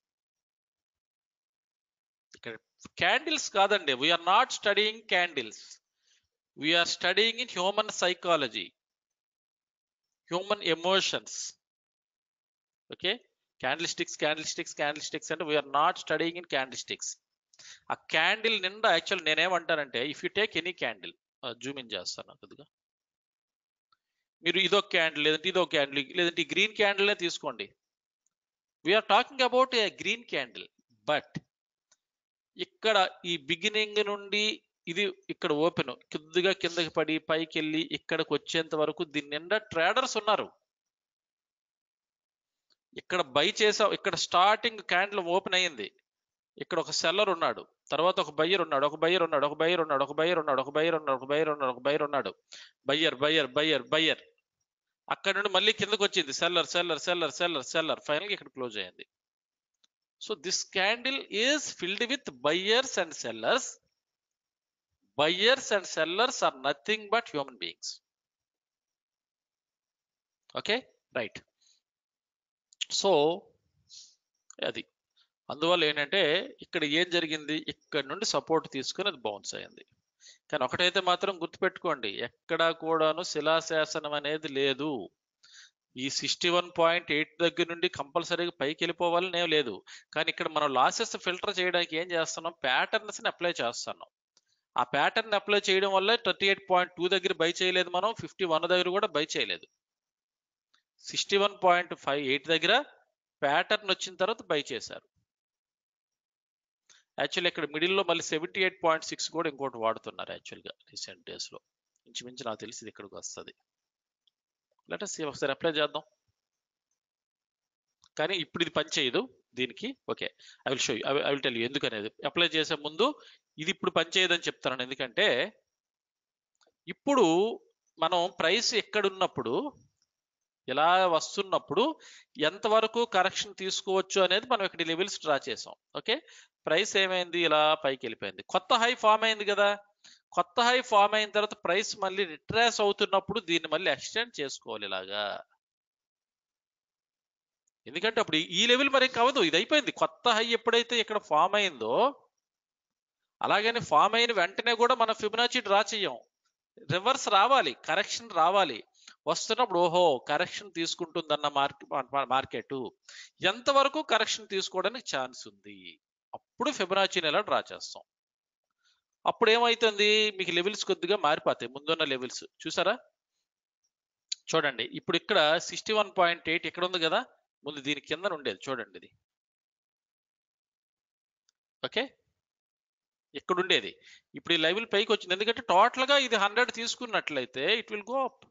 ఇక్కడ క్యాండిల్స్ కాదండి we are not studying candles we are studying in human psychology human emotions okay candlesticks candlesticks candlesticks అంటే we are not studying in candlesticks ఆ క్యాండిల్ నిండా యాక్చువల్ నేనేమంటానంటే if you take any candle zoom in చేస్తాను కొద్దిగా మీరు ఇదో candle లేదంటే ఇదో క్యాండిల్ లేదంటే గ్రీన్ క్యాండిల్నే తీసుకోండి we are talking about a green candle but ఇక్కడ ఈ బిగినింగ్ నుండి ఇది ఇక్కడ ఓపెన్ కొద్దిగా కిందకి పడి పైకి వెళ్ళి ఇక్కడికి వచ్చేంత వరకు దీని నిండా ట్రేడర్స్ ఉన్నారు ఇక్కడ బై చేసా ఇక్కడ స్టార్టింగ్ క్యాండిల్ ఓపెన్ అయ్యింది ఇక్కడ ఒక సెల్లర్ ఉన్నాడు తర్వాత ఒక బయ్యర్ ఉన్నాడు ఒక బయ్యర్ ఉన్నాడు ఒక బయ్యర్ ఉన్నాడు ఒక బయ్యర్ ఉన్నాడు ఒక బయ్యర్ ఉన్నాడు ఒక బయ్యర్ ఉన్నాడు ఒక బయ్యర్ ఉన్నాడు బయ్యర్ బయ్యర్ బయ్యర్ బయ్యర్ అక్కడ నుండి మళ్ళీ కిందకు వచ్చింది seller seller seller seller seller final ఇక్కడ క్లోజ్ అయింది so this candle is filled with buyers and sellers buyers and sellers are nothing but human beings okay right so అది అందువల్ల ఏంటంటే ఇక్కడ ఏం జరిగింది ఇక్కడ నుండి సపోర్ట్ తీసుకుని అది బౌన్స్ అయింది కానీ ఒకటైతే మాత్రం గుర్తుపెట్టుకోండి ఎక్కడా కూడాను శిలాశాసనం అనేది లేదు ఈ సిక్స్టీ వన్ పాయింట్ ఎయిట్ దగ్గర నుండి కంపల్సరీగా పైకి వెళ్ళిపోవాలని ఏం లేదు కానీ ఇక్కడ మనం లాసెస్ ఫిల్టర్ చేయడానికి ఏం చేస్తున్నాం ప్యాటర్న్స్ ని అప్లై చేస్తున్నాం ఆ ప్యాటర్న్ అప్లై చేయడం వల్ల థర్టీ ఎయిట్ పాయింట్ టూ దగ్గర బై చేయలేదు మనం ఫిఫ్టీ వన్ దగ్గర కూడా బై చేయలేదు sixty one point five eight దగ్గర ప్యాటర్న్ వచ్చిన తర్వాత బై చేశారు యాక్చువల్లీ ఇక్కడ మిడిల్లో మళ్ళీ సెవెంటీ ఎయిట్ పాయింట్ సిక్స్ కూడా ఇంకోటి వాడుతున్నారు యాక్చువల్గా రీసెంట్ డేస్లో ఇంచుమించు నాకు తెలిసి ఇది ఇక్కడికి వస్తుంది లెటస్ ఒకసారి అప్లై చేద్దాం కానీ ఇప్పుడు ఇది పని చేయదు దీనికి okay I will show I will tell you ఎందుకనేది అప్లై చేసే ముందు ఇది ఇప్పుడు పని చేయదని చెప్తాను ఎందుకంటే ఇప్పుడు మనం ప్రైస్ ఎక్కడున్నప్పుడు ఇలా వస్తున్నప్పుడు ఎంతవరకు కరెక్షన్ తీసుకోవచ్చు అనేది మనం ఇక్కడ లెవెల్స్ డ్రా చేసాం ఓకే ప్రైస్ ఏమైంది ఇలా పైకి వెళ్ళిపోయింది కొత్త హై ఫామ్ అయింది కదా కొత్త హై ఫామ్ అయిన తర్వాత ప్రైస్ మళ్ళీ రిట్రేస్ అవుతున్నప్పుడు దీన్ని మళ్ళీ ఎక్స్టెండ్ చేసుకోవాలి ఇలాగా ఎందుకంటే అప్పుడు ఈ లెవెల్ మరి కావదు ఇది అయిపోయింది కొత్త హై ఎప్పుడైతే ఇక్కడ ఫామ్ అయిందో అలాగని ఫామ్ అయిన వెంటనే కూడా మనం ఫిబనాచి డ్రా చెయ్యం రివర్స్ రావాలి కరెక్షన్ రావాలి వస్తున్నప్పుడు ఓహో కరెక్షన్ తీసుకుంటుందన్న మార్కెట్ మార్కెట్ ఎంతవరకు కరెక్షన్ తీసుకోవడానికి ఛాన్స్ ఉంది అప్పుడు ఫిబనాచిని ఎలా డ్రా చేస్తాం అప్పుడు ఏమైతుంది మీకు లెవెల్స్ కొద్దిగా మారిపోతాయి ముందున్న లెవెల్స్ చూసారా చూడండి ఇప్పుడు ఇక్కడ సిక్స్టీ వన్ పాయింట్ ఎయిట్ ఇక్కడ ఉంది కదా ముందు దీని కింద ఉండేది చూడండి ఇది ఓకే ఇక్కడ ఉండేది ఇప్పుడు ఈ లెవెల్ పైకి వచ్చింది ఎందుకంటే టోటల్ గా ఇది హండ్రెడ్ తీసుకున్నట్లయితే ఇట్ విల్ గో అప్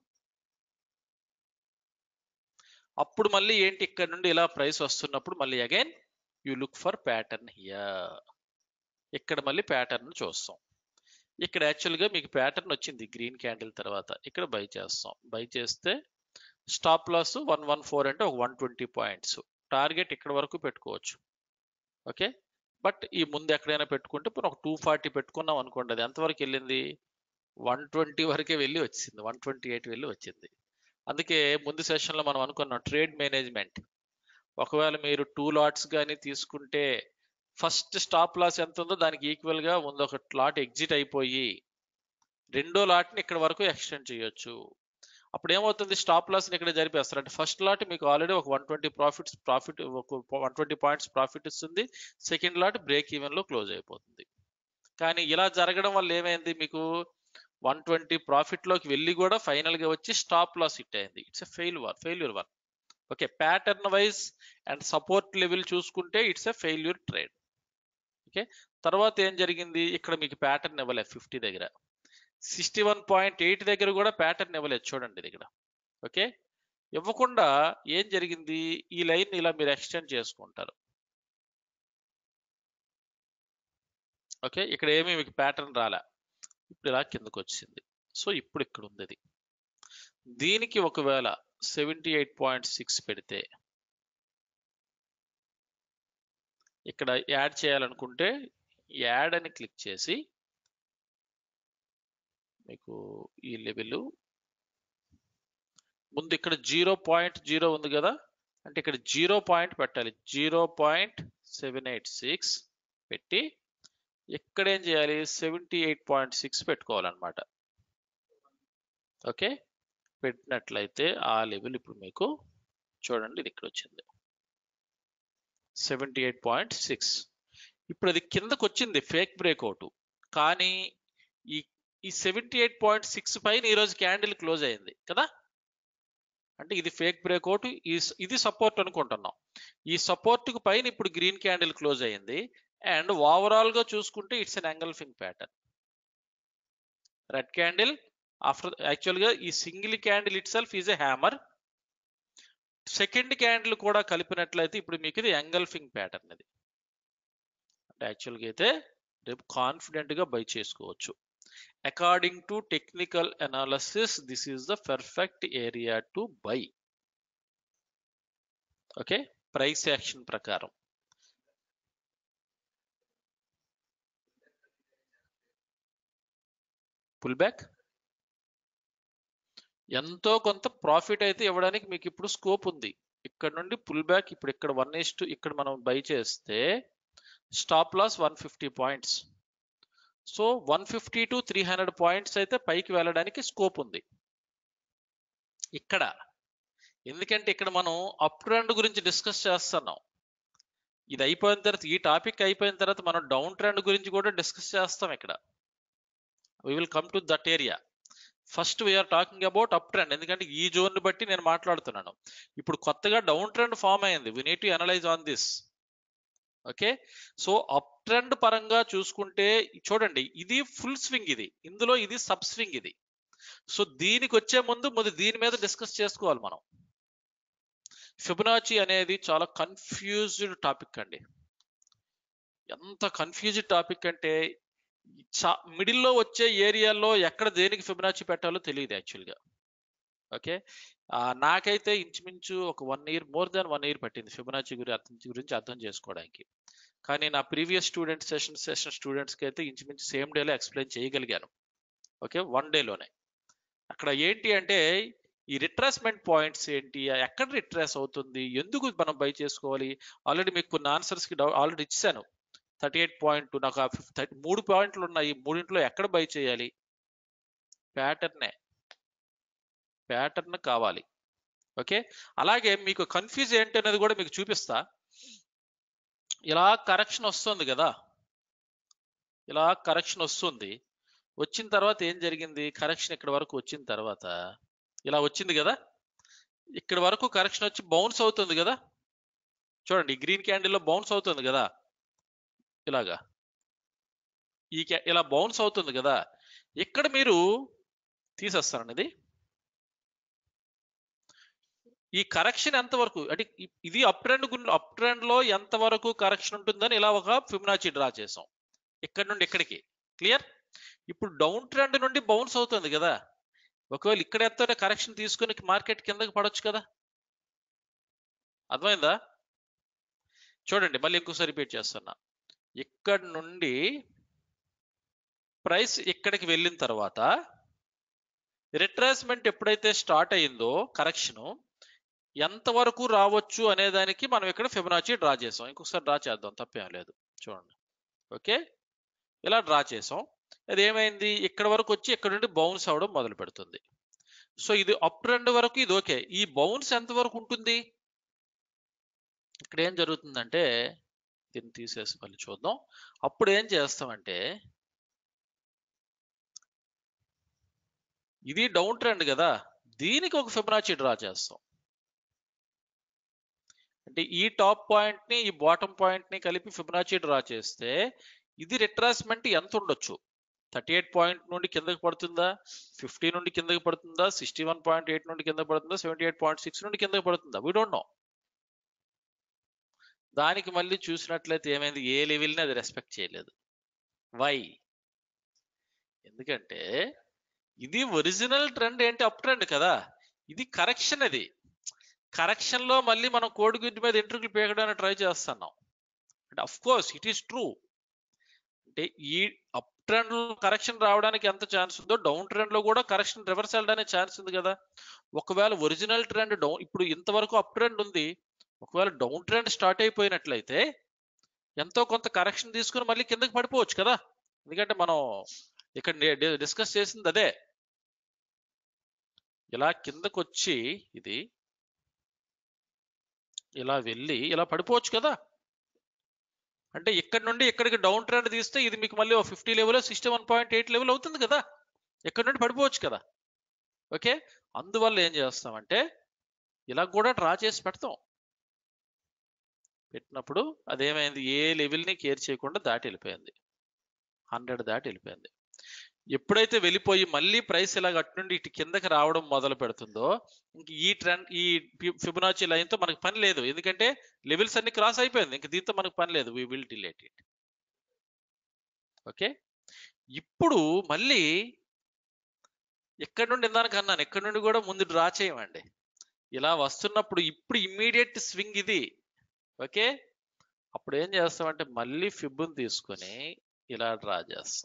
అప్పుడు మళ్ళీ ఏంటి ఇక్కడ నుండి ఇలా ప్రైస్ వస్తున్నప్పుడు మళ్ళీ again you look for pattern here ఇక్కడ మళ్ళీ ప్యాటర్న్ చూస్తాం ఇక్కడ యాక్చువల్గా మీకు ప్యాటర్న్ వచ్చింది గ్రీన్ క్యాండిల్ తర్వాత ఇక్కడ బై చేస్తాం బై చేస్తే stop loss one one four అంటే ఒక వన్ ట్వంటీ పాయింట్స్ టార్గెట్ ఇక్కడ వరకు పెట్టుకోవచ్చు ఓకే బట్ ఈ ముందు ఎక్కడైనా పెట్టుకుంటే ఇప్పుడు ఒక టూ ఫార్టీ పెట్టుకున్నాం అనుకోండి అది ఎంతవరకు వెళ్ళింది వన్ ట్వంటీ వరకే వెళ్ళి వచ్చింది వన్ ట్వంటీ ఎయిట్ వెళ్ళి వచ్చింది అందుకే ముందు సెషన్లో మనం అనుకున్నాం ట్రేడ్ మేనేజ్మెంట్ ఒకవేళ మీరు టూ లాట్స్ కానీ తీసుకుంటే ఫస్ట్ స్టాప్ లాస్ ఎంత ఉందో దానికి ఈక్వల్ గా ముందు ఒక లాట్ ఎగ్జిట్ అయిపోయి రెండో లాట్ని ఇక్కడ వరకు ఎక్స్టెండ్ చేయొచ్చు అప్పుడు ఏమవుతుంది స్టాప్ లాస్ ఇక్కడ జరిపేస్తారు అంటే ఫస్ట్ లాట్ మీకు ఆల్రెడీ ఒక one twenty profits profit one twenty points profit ఇస్తుంది సెకండ్ లాట్ బ్రేక్ ఈవెన్ లో క్లోజ్ అయిపోతుంది కానీ ఇలా జరగడం వల్ల ఏమైంది మీకు వన్ ట్వంటీ ప్రాఫిట్ లోకి వెళ్ళి కూడా ఫైనల్ గా వచ్చి స్టాప్ లాస్ హిట్ అయింది it's a failure failure one okay pattern wise and support level చూసుకుంటే it's a failure trade okay తర్వాత ఏం జరిగింది ఇక్కడ మీకు ప్యాటర్న్ ఇవ్వలేదు ఫిఫ్టీ దగ్గర సిక్స్టీ వన్ పాయింట్ ఎయిట్ దగ్గర కూడా ప్యాటర్న్ ఇవ్వలేదు చూడండి ఇక్కడ ఓకే ఇవ్వకుండా ఏం జరిగింది ఈ లైన్ ఇలా మీరు ఎక్స్టెండ్ చేసుకుంటారు ఓకే ఇక్కడ ఏమీ మీకు ప్యాటర్న్ రాలే ఇప్పుడు ఇలా కిందకు వచ్చింది సో ఇప్పుడు ఇక్కడ ఉంది అది దీనికి ఒకవేళ సెవెంటీ ఎయిట్ పాయింట్ సిక్స్ పెడితే ఇక్కడ యాడ్ చేయాలనుకుంటే యాడ్ అని క్లిక్ చేసి మీకు ఈ లెవెల్ ముందు ఇక్కడ జీరో పాయింట్ జీరో ఉంది కదా అంటే ఇక్కడ జీరో పాయింట్ పెట్టాలి zero point seven eight six పెట్టి ఇక్కడ ఏం చేయాలి సెవెంటీ ఎయిట్ పాయింట్ సిక్స్ పెట్టుకోవాలన్నమాట ఓకే పెట్టినట్లయితే ఆ లెవెల్ ఇప్పుడు మీకు చూడండి ఇది ఇక్కడ వచ్చింది సెవెంటీ ఎయిట్ పాయింట్ సిక్స్ ఇప్పుడు అది కిందకు వచ్చింది ఫేక్ బ్రేక్అవుట్ కానీ ఈ ఈ సెవెంటీ ఎయిట్ పాయింట్ సిక్స్ పైన ఈరోజు క్యాండిల్ క్లోజ్ అయింది కదా అంటే ఇది ఫేక్ బ్రేక్అవుట్ ఇది సపోర్ట్ అనుకుంటున్నాం ఈ సపోర్ట్ కు పైన ఇప్పుడు గ్రీన్ క్యాండిల్ క్లోజ్ అయ్యింది అండ్ ఓవరాల్ గా చూసుకుంటే it's an engulfing pattern red candle after actual గా ఈ single candle itself is a hammer second candle కూడా కలిపినట్లయితే ఇప్పుడు మీకు ఇది ఎంగల్ఫింగ్ ప్యాటర్న్ ఇది అంటే యాక్చువల్గా అయితే రేపు కాన్ఫిడెంట్ గా బై చేసుకోవచ్చు according to technical analysis this is the perfect area to buy okay price action ప్రకారం పుల్ బ్యాక్ ఎంతో కొంత ప్రాఫిట్ అయితే ఇవ్వడానికి మీకు ఇప్పుడు స్కోప్ ఉంది ఇక్కడ నుండి పుల్ బ్యాక్ ఇప్పుడు ఇక్కడ వన్ ఇస్ టు ఇక్కడ మనం బై చేస్తే stop loss one fifty points so one fifty to three hundred points అయితే పైకి వెళ్ళడానికి స్కోప్ ఉంది ఇక్కడ ఎందుకంటే ఇక్కడ మనం అప్ ట్రెండ్ గురించి డిస్కస్ చేస్తున్నాం ఇది అయిపోయిన తర్వాత ఈ టాపిక్ అయిపోయిన తర్వాత మనం డౌన్ ట్రెండ్ గురించి కూడా డిస్కస్ చేస్తాం ఇక్కడ we will come to that area first we are talking about uptrend ఎందుకంటే ఈ జోన్ బట్టి నేను మాట్లాడుతున్నాను ఇప్పుడు కొత్తగా డౌన్ ట్రెండ్ ఫామ్ అయింది we need to analyze on this okay so uptrend పరంగా చూసుకుంటే చూడండి ఇది ఫుల్ స్వింగ్ ఇది ఇందులో ఇది సబ్ స్వింగ్ ఇది సో దీనికి వచ్చే ముందు ముందు దీని మీద డిస్కస్ చేసుకోవాలి మనం ఫిబొనాచి అనేది చాలా కన్ఫ్యూజ్డ్ టాపిక్ అండి ఎంత కన్ఫ్యూజ్డ్ టాపిక్ అంటే మిడిల్లో వచ్చే ఏరియాలో ఎక్కడ దేనికి ఫిబొనాచి పెట్టాలో తెలియదు యాక్చువల్గా ఓకే నాకైతే ఇంచుమించు ఒక one year more than one year పట్టింది ఫిబొనాచి గురి అర్థం గురించి అర్థం చేసుకోవడానికి కానీ నా ప్రీవియస్ స్టూడెంట్ సెషన్ సెషన్ స్టూడెంట్స్కి అయితే ఇంచుమించు సేమ్ డేలో ఎక్స్ప్లెయిన్ చేయగలిగాను ఓకే వన్ డేలోనే అక్కడ ఏంటి అంటే ఈ రిట్రాస్మెంట్ పాయింట్స్ ఏంటి ఎక్కడ రిట్రాస్ అవుతుంది ఎందుకు మనం బై చేసుకోవాలి ఆల్రెడీ మీకు కొన్ని ఆన్సర్స్కి ఆల్రెడీ ఇచ్చాను థర్టీ ఎయిట్ పాయింట్ నాకు ఆ థర్టీ మూడు పాయింట్లు ఉన్నాయి మూడింట్లో ఎక్కడ బై చేయాలి ప్యాటర్నే ప్యాటర్న్ కావాలి ఓకే అలాగే మీకు కన్ఫ్యూజ్ ఏంటి అనేది కూడా మీకు చూపిస్తా ఇలా కరెక్షన్ వస్తుంది కదా ఇలా కరెక్షన్ వస్తుంది వచ్చిన తర్వాత ఏం జరిగింది కరెక్షన్ ఇక్కడ వరకు వచ్చిన తర్వాత ఇలా వచ్చింది కదా ఇక్కడ వరకు కరెక్షన్ వచ్చి బౌన్స్ అవుతుంది కదా చూడండి గ్రీన్ క్యాండిల్లో బౌన్స్ అవుతుంది కదా ఇలాగా ఈ ఇలా బౌన్స్ అవుతుంది కదా ఇక్కడ మీరు తీసేస్తారండి ఇది ఈ కరెక్షన్ ఎంతవరకు అంటే ఇది అప్ ట్రెండ్ అప్ ట్రెండ్ లో ఎంతవరకు కరెక్షన్ ఉంటుందని ఇలా ఒక ఫిబ్నాచి డ్రా చేసాం ఇక్కడ నుండి ఇక్కడికి క్లియర్ ఇప్పుడు డౌన్ ట్రెండ్ నుండి బౌన్స్ అవుతుంది కదా ఒకవేళ ఇక్కడ ఎంత కరెక్షన్ తీసుకుని మార్కెట్ కిందకి పడవచ్చు కదా అర్థమైందా చూడండి మళ్ళీ ఇంకోసారి రిపీట్ చేస్తున్నా ఇక్కడ నుండి ప్రైస్ ఇక్కడికి వెళ్ళిన తర్వాత రిట్రేస్మెంట్ ఎప్పుడైతే స్టార్ట్ అయ్యిందో కరెక్షన్ ఎంతవరకు రావచ్చు అనే దానికి మనం ఇక్కడ ఫిబనాచి డ్రా చేసాం ఇంకొకసారి డ్రా చేద్దాం తప్పేం లేదు చూడండి ఓకే ఇలా డ్రా చేసాం అది ఏమైంది ఇక్కడ వరకు వచ్చి ఇక్కడ నుండి బౌన్స్ అవడం మొదలు పెడుతుంది సో ఇది అప్ ట్రెండ్ వరకు ఇది ఓకే ఈ బౌన్స్ ఎంత వరకు ఉంటుంది ఇక్కడ ఏం జరుగుతుందంటే దీన్ని తీసేసి మళ్ళీ చూద్దాం అప్పుడు ఏం చేస్తామంటే ఇది డౌన్ ట్రెండ్ కదా దీనికి ఒక ఫిబనాచి డ్రా చేస్తాం అంటే ఈ టాప్ పాయింట్ ని ఈ బాటమ్ పాయింట్ ని కలిపి ఫిబనాచి డ్రా చేస్తే ఇది రిట్రాస్మెంట్ ఎంత ఉండొచ్చు థర్టీ ఎయిట్ పాయింట్ నుండి కిందకి పడుతుందా ఫిఫ్టీ నుండి కిందకి పడుతుందా సిక్స్టీ వన్ పాయింట్ ఎయిట్ నుండి కింద పడుతుందా సెవెంటీ ఎయిట్ పాయింట్ సిక్స్ నుండి కిందకి పడుతుందా వీ డోంట్ నో దానికి మళ్ళీ చూసినట్లయితే ఏమైంది ఏ లెవెల్ని అది రెస్పెక్ట్ చేయలేదు వై ఎందుకంటే ఇది ఒరిజినల్ ట్రెండ్ ఏంటి అప్ ట్రెండ్ కదా ఇది కరెక్షన్ అది కరెక్షన్ లో మళ్ళీ మనం కోడిగుడ్డు మీద ఇంటర్వ్యూలు పీకడానికి ట్రై చేస్తున్నాం అంటే of course it is true అంటే ఈ అప్ ట్రెండ్ లో కరెక్షన్ రావడానికి ఎంత ఛాన్స్ ఉందో డౌన్ ట్రెండ్ లో కూడా కరెక్షన్ రివర్స్ వెళ్ళడానికి ఛాన్స్ ఉంది కదా ఒకవేళ ఒరిజినల్ ట్రెండ్ డౌన్ ఇప్పుడు ఇంతవరకు అప్ ట్రెండ్ ఉంది ఒకవేళ డౌన్ ట్రెండ్ స్టార్ట్ అయిపోయినట్లయితే ఎంతో కొంత కరెక్షన్ తీసుకుని మళ్ళీ కిందకి పడిపోవచ్చు కదా ఎందుకంటే మనం ఇక్కడ డిస్కస్ చేసింది అదే ఇలా కిందకు వచ్చి ఇది ఇలా వెళ్ళి ఇలా పడిపోవచ్చు కదా అంటే ఇక్కడ నుండి ఇక్కడికి డౌన్ ట్రెండ్ తీస్తే ఇది మీకు మళ్ళీ fifty level sixty one point eight level అవుతుంది కదా ఇక్కడ నుండి పడిపోవచ్చు కదా ఓకే అందువల్ల ఏం చేస్తామంటే ఇలా కూడా డ్రా చేసి పెడతాం పెట్టినప్పుడు అదేమైంది ఏ లెవెల్ని కేర్ చేయకుండా దాటి వెళ్ళిపోయింది హండ్రెడ్ దాటి వెళ్ళిపోయింది ఎప్పుడైతే వెళ్ళిపోయి మళ్ళీ ప్రైస్ ఇలా అటు నుండి ఇటు కిందకి రావడం మొదలు పెడుతుందో ఇంక ఈ ట్రెండ్ ఈ ఫిబొనాచి లైన్తో మనకు పని లేదు ఎందుకంటే లెవెల్స్ అన్ని క్రాస్ అయిపోయింది ఇంక దీంతో మనకు పని లేదు we will delete it okay ఇప్పుడు మళ్ళీ ఎక్కడి నుండి ఇందానికి అన్నాను ఎక్కడి నుండి కూడా ముందు డ్రా చేయమండి ఇలా వస్తున్నప్పుడు ఇప్పుడు ఇమ్మీడియట్ స్వింగ్ ఇది ఓకే అప్పుడు ఏం చేస్తామంటే మళ్ళీ ఫిబ్బుని తీసుకొని ఇలా డ్రా చేస్తాం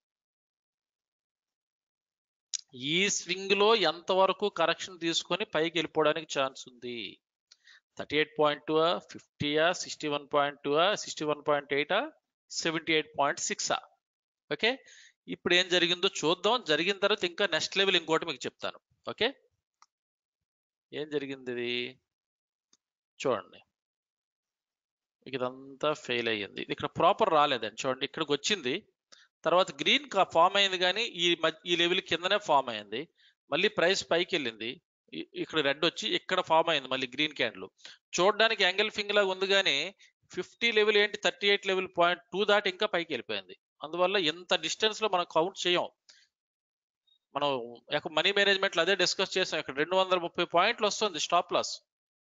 ఈ స్వింగ్ లో ఎంతవరకు కరెక్షన్ తీసుకొని పైకి వెళ్ళిపోవడానికి ఛాన్స్ ఉంది థర్టీ ఎయిట్ పాయింట్ టూ ఫిఫ్టీయా sixty one point two sixty one point ఎయిటా సెవెంటీ ఎయిట్ పాయింట్ సిక్సా ఓకే ఇప్పుడు ఏం జరిగిందో చూద్దాం జరిగిన తర్వాత ఇంకా నెక్స్ట్ లెవెల్ ఇంకోటి మీకు చెప్తాను ఓకే ఏం జరిగింది ఇది చూడండి ఇదంతా ఫెయిల్ అయ్యింది ఇక్కడ ప్రాపర్ రాలేదండి చూడండి ఇక్కడికి వచ్చింది తర్వాత గ్రీన్ ఫామ్ అయింది కానీ ఈ ఈ లెవెల్ కిందనే ఫామ్ అయింది మళ్ళీ ప్రైస్ పైకి వెళ్ళింది ఇక్కడ రెడ్ వచ్చి ఇక్కడ ఫామ్ అయింది మళ్ళీ గ్రీన్ క్యాండిల్ చూడడానికి యాంగిల్ ఫింగ్ లాగా ఉంది కానీ ఫిఫ్టీ లెవెల్ ఏంటి thirty eight level point two దాటి ఇంకా పైకి వెళ్ళిపోయింది అందువల్ల ఎంత డిస్టెన్స్ లో మనం కౌంట్ చేయం మనం మనీ మేనేజ్మెంట్ లో అదే డిస్కస్ చేసాం ఇక్కడ రెండు వందల ముప్పై పాయింట్లు వస్తుంది స్టాప్ లాస్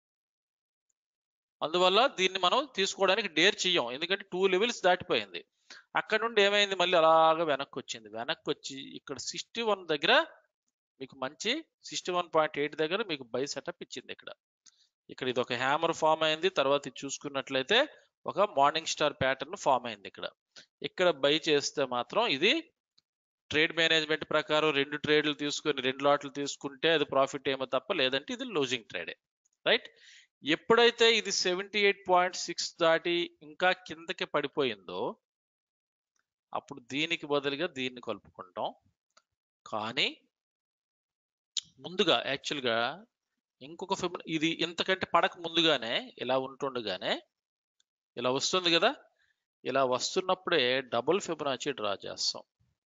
అందువల్ల దీన్ని మనం తీసుకోవడానికి డేర్ చెయ్యం ఎందుకంటే టూ లెవెల్స్ దాటిపోయింది అక్కడ నుండి ఏమైంది మళ్ళీ అలాగ వెనక్కి వచ్చింది వెనక్కి వచ్చి ఇక్కడ సిక్స్టీ వన్ దగ్గర మీకు మంచి సిక్స్టీ వన్ పాయింట్ ఎయిట్ దగ్గర మీకు బై సెటప్ ఇచ్చింది ఇక్కడ ఇక్కడ ఇది ఒక హ్యామర్ ఫామ్ అయింది తర్వాత ఇది చూసుకున్నట్లయితే ఒక మార్నింగ్ స్టార్ ప్యాటర్న్ ఫామ్ అయింది ఇక్కడ ఇక్కడ బై చేస్తే మాత్రం ఇది ట్రేడ్ మేనేజ్మెంట్ ప్రకారం రెండు ట్రేడ్లు తీసుకొని రెండు లాట్లు తీసుకుంటే అది ప్రాఫిట్ ఏమో తప్ప లేదంటే ఇది లూజింగ్ ట్రేడే రైట్ ఎప్పుడైతే ఇది సెవెంటీ ఎయిట్ పాయింట్ సిక్స్ దాటి ఇంకా కిందకి పడిపోయిందో అప్పుడు దీనికి బదులుగా దీన్ని కలుపుకుంటాం కానీ ముందుగా యాక్చువల్గా ఇంకొక ఫిబ్ ఇది ఇంతకంటే పడక ముందుగానే ఇలా ఉంటుండగానే ఇలా వస్తుంది కదా ఇలా వస్తున్నప్పుడే డబుల్ ఫిబొనాచి డ్రా చేస్తాం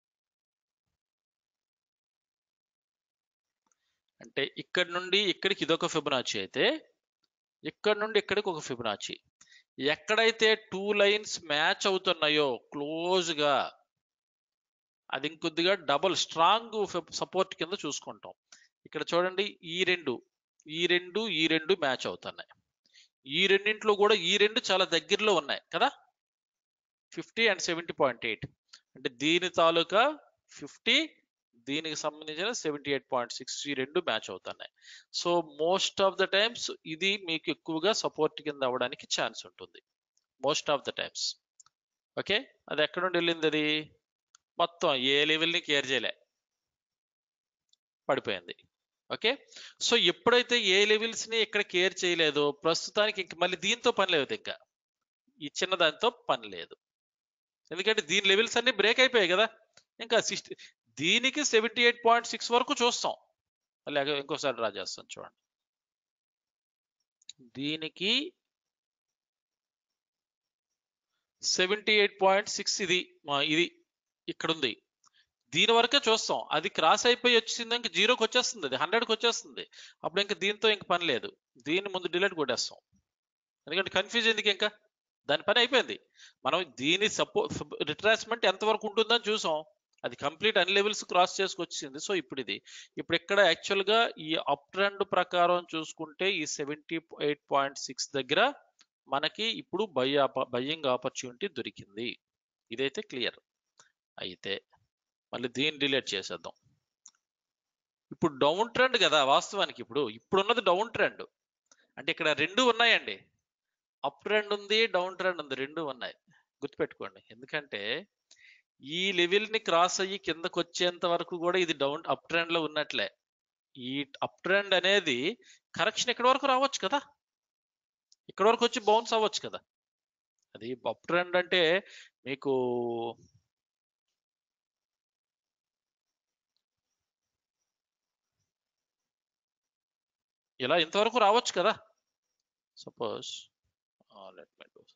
అంటే ఇక్కడ నుండి ఇక్కడికి ఇదొక ఫిబొనాచి అయితే ఇక్కడ నుండి ఇక్కడికి ఒక ఫిబొనాచి ఎక్కడైతే టూ లైన్స్ మ్యాచ్ అవుతున్నాయో క్లోజ్ గా అది ఇంకొద్దిగా డబుల్ స్ట్రాంగ్ సపోర్ట్ కింద చూసుకుంటాం ఇక్కడ చూడండి ఈ రెండు ఈ రెండు ఈ రెండు మ్యాచ్ అవుతున్నాయి ఈ రెండింట్లో కూడా ఈ రెండు చాలా దగ్గరలో ఉన్నాయి కదా fifty and seventy point eight అంటే దీని తాలూకా ఫిఫ్టీ దీనికి సంబంధించిన సెవెంటీ ఎయిట్ పాయింట్ సిక్స్ ఈ రెండు మ్యాచ్ అవుతున్నాయి so most of the times ఇది మీకు ఎక్కువగా సపోర్ట్ కింద అవ్వడానికి ఛాన్స్ ఉంటుంది most of the times okay అది ఎక్కడ నుండి వెళ్ళింది అది మొత్తం ఏ లెవెల్ని కేర్ చేయలే పడిపోయింది ఓకే సో ఎప్పుడైతే ఏ లెవెల్స్ ని ఇక్కడ కేర్ చేయలేదో ప్రస్తుతానికి ఇంక మళ్ళీ దీంతో పని లేదు ఇంకా ఈ చిన్న దానితో పని లేదు ఎందుకంటే దీని లెవెల్స్ అన్ని బ్రేక్ అయిపోయాయి కదా ఇంకా సిక్స్టీ దీనికి సెవెంటీ ఎయిట్ పాయింట్ సిక్స్ వరకు చూస్తాం మళ్ళీ ఇంకోసారి డ్రా చేస్తాం చూడండి దీనికి సెవెంటీ ఎయిట్ పాయింట్ సిక్స్ ఇది ఇది ఇక్కడ ఉంది దీని వరకే చూస్తాం అది క్రాస్ అయిపోయి వచ్చింది ఇంక జీరోకి వచ్చేస్తుంది అది హండ్రెడ్కి వచ్చేస్తుంది అప్పుడు ఇంకా దీంతో ఇంక పని లేదు దీని ముందు డిలీట్ కొట్టేస్తాం ఎందుకంటే కన్ఫ్యూజ్ ఎందుకు ఇంకా దాని పని అయిపోయింది మనం దీని సపో రిట్రాచ్మెంట్ ఎంతవరకు ఉంటుందని చూసాం అది కంప్లీట్ అన్ని లెవెల్స్ క్రాస్ చేసుకొచ్చింది సో ఇప్పుడు ఇది ఇప్పుడు ఇక్కడ యాక్చువల్ గా ఈ అప్ ట్రెండ్ ప్రకారం చూసుకుంటే ఈ సెవెంటీ ఎయిట్ పాయింట్ సిక్స్ దగ్గర మనకి ఇప్పుడు బై బయ్యింగ్ ఆపర్చునిటీ దొరికింది ఇదైతే క్లియర్ అయితే మళ్ళీ దీన్ని డిలీట్ చేసేద్దాం ఇప్పుడు డౌన్ ట్రెండ్ కదా వాస్తవానికి ఇప్పుడు ఇప్పుడున్నది డౌన్ ట్రెండ్ అంటే ఇక్కడ రెండు ఉన్నాయండి అప్ ట్రెండ్ ఉంది డౌన్ ట్రెండ్ ఉంది రెండు ఉన్నాయి గుర్తుపెట్టుకోండి ఎందుకంటే ఈ లెవెల్ ని క్రాస్ అయ్యి కిందకు వచ్చేంత వరకు కూడా ఇది డౌన్ అప్ ట్రెండ్ లో ఉన్నట్లే ఈ అప్ ట్రెండ్ అనేది కరెక్షన్ ఇక్కడ వరకు రావచ్చు కదా ఇక్కడ వరకు వచ్చి బౌన్స్ అవ్వచ్చు కదా అది అప్ ట్రెండ్ అంటే మీకు ఇలా ఇంతవరకు రావచ్చు కదా సపోజ్ లెట్ మీ డూ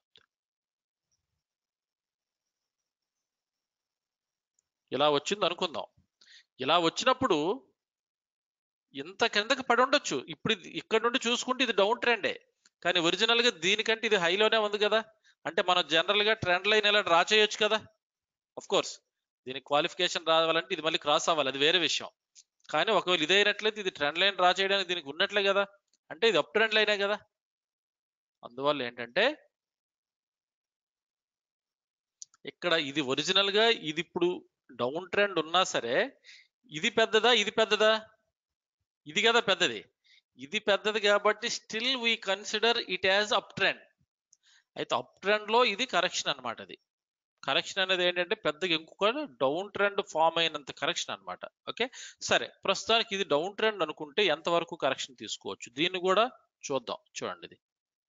ఇలా వచ్చింది అనుకుందాం ఇలా వచ్చినప్పుడు ఇంత కిందకి పడి ఉండొచ్చు ఇప్పుడు ఇది ఇక్కడ నుండి చూసుకుంటే ఇది డౌన్ ట్రెండే కానీ ఒరిజినల్ గా దీనికంటే ఇది హైలోనే ఉంది కదా అంటే మనం జనరల్ గా ట్రెండ్ లైన్ ఇలా డ్రా చేయొచ్చు కదా అఫ్ కోర్స్ దీనికి క్వాలిఫికేషన్ రావాలంటే ఇది మళ్ళీ క్రాస్ అవ్వాలి అది వేరే విషయం కానీ ఒకవేళ ఇదే అయినట్లయితే ఇది ట్రెండ్ లైన్ డ్రా చేయడానికి దీనికి ఉన్నట్లే కదా అంటే ఇది అప్ ట్రెండ్ లైనే కదా అందువల్ల ఏంటంటే ఇక్కడ ఇది ఒరిజినల్ గా ఇది ఇప్పుడు డౌన్ ట్రెండ్ ఉన్నా సరే ఇది పెద్దదా ఇది పెద్దదా ఇది కదా పెద్దది ఇది పెద్దది కాబట్టి still we consider it as uptrend అయితే అప్ ట్రెండ్ లో ఇది కరెక్షన్ అన్నమాట అది కరెక్షన్ అనేది ఏంటంటే పెద్దగా ఇంకొక డౌన్ ట్రెండ్ ఫామ్ అయినంత కరెక్షన్ అన్నమాట ఓకే సరే ప్రస్తుతానికి ఇది డౌన్ ట్రెండ్ అనుకుంటే ఎంతవరకు కరెక్షన్ తీసుకోవచ్చు దీన్ని కూడా చూద్దాం చూడండి ఇది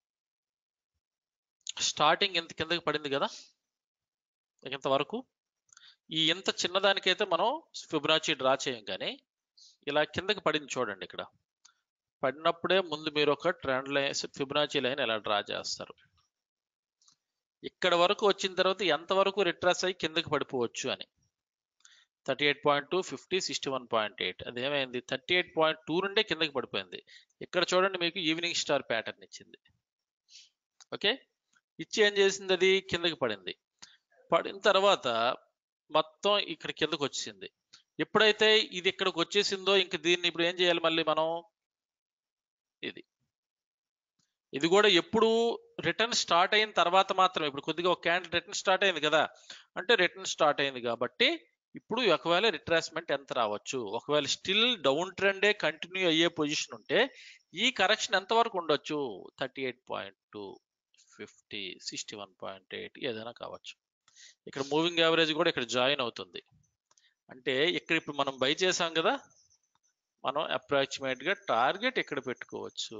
స్టార్టింగ్ ఎంత కిందకి పడింది కదా ఇంతవరకు ఈ ఇంత చిన్నదానికైతే మనం ఫిబ్రాచి డ్రా చేయం కానీ ఇలా కిందకి పడింది చూడండి ఇక్కడ పడినప్పుడే ముందు మీరు ఒక ట్రెండ్ లైన్ ఫిబ్నాచి లైన్ ఎలా డ్రా చేస్తారు ఇక్కడ వరకు వచ్చిన తర్వాత ఎంత వరకు రిట్రాస్ అయ్యి కిందకి పడిపోవచ్చు అని thirty eight point two fifty sixty one point eight అదేమైంది థర్టీ ఎయిట్ పాయింట్ టూ నుండే కిందకి పడిపోయింది ఇక్కడ చూడండి మీకు ఈవినింగ్ స్టార్ ప్యాటర్న్ ఇచ్చింది ఓకే ఇచ్చి ఏం చేసింది అది కిందకి పడింది పడిన తర్వాత మొత్తం ఇక్కడ కిందకు వచ్చింది ఎప్పుడైతే ఇది ఇక్కడికి వచ్చేసిందో ఇంక దీన్ని ఇప్పుడు ఏం చేయాలి మళ్ళీ మనం ఇది ఇది కూడా ఎప్పుడు రిటర్న్ స్టార్ట్ అయిన తర్వాత మాత్రమే ఇప్పుడు కొద్దిగా ఒక క్యాండిల్ రిటర్న్ స్టార్ట్ అయింది కదా అంటే రిటర్న్ స్టార్ట్ అయింది కాబట్టి ఇప్పుడు ఒకవేళ రిట్రాస్మెంట్ ఎంత రావచ్చు ఒకవేళ స్టిల్ డౌన్ ట్రెండే కంటిన్యూ అయ్యే పొజిషన్ ఉంటే ఈ కరెక్షన్ ఎంత వరకు ఉండొచ్చు thirty eight point two fifty sixty one point eight ఏదైనా కావచ్చు ఇక్కడ మూవింగ్ యావరేజ్ కూడా ఇక్కడ జాయిన్ అవుతుంది అంటే ఇక్కడ ఇప్పుడు మనం బై చేసాం కదా మనం అప్రాక్సిమేట్ గా టార్గెట్ ఇక్కడ పెట్టుకోవచ్చు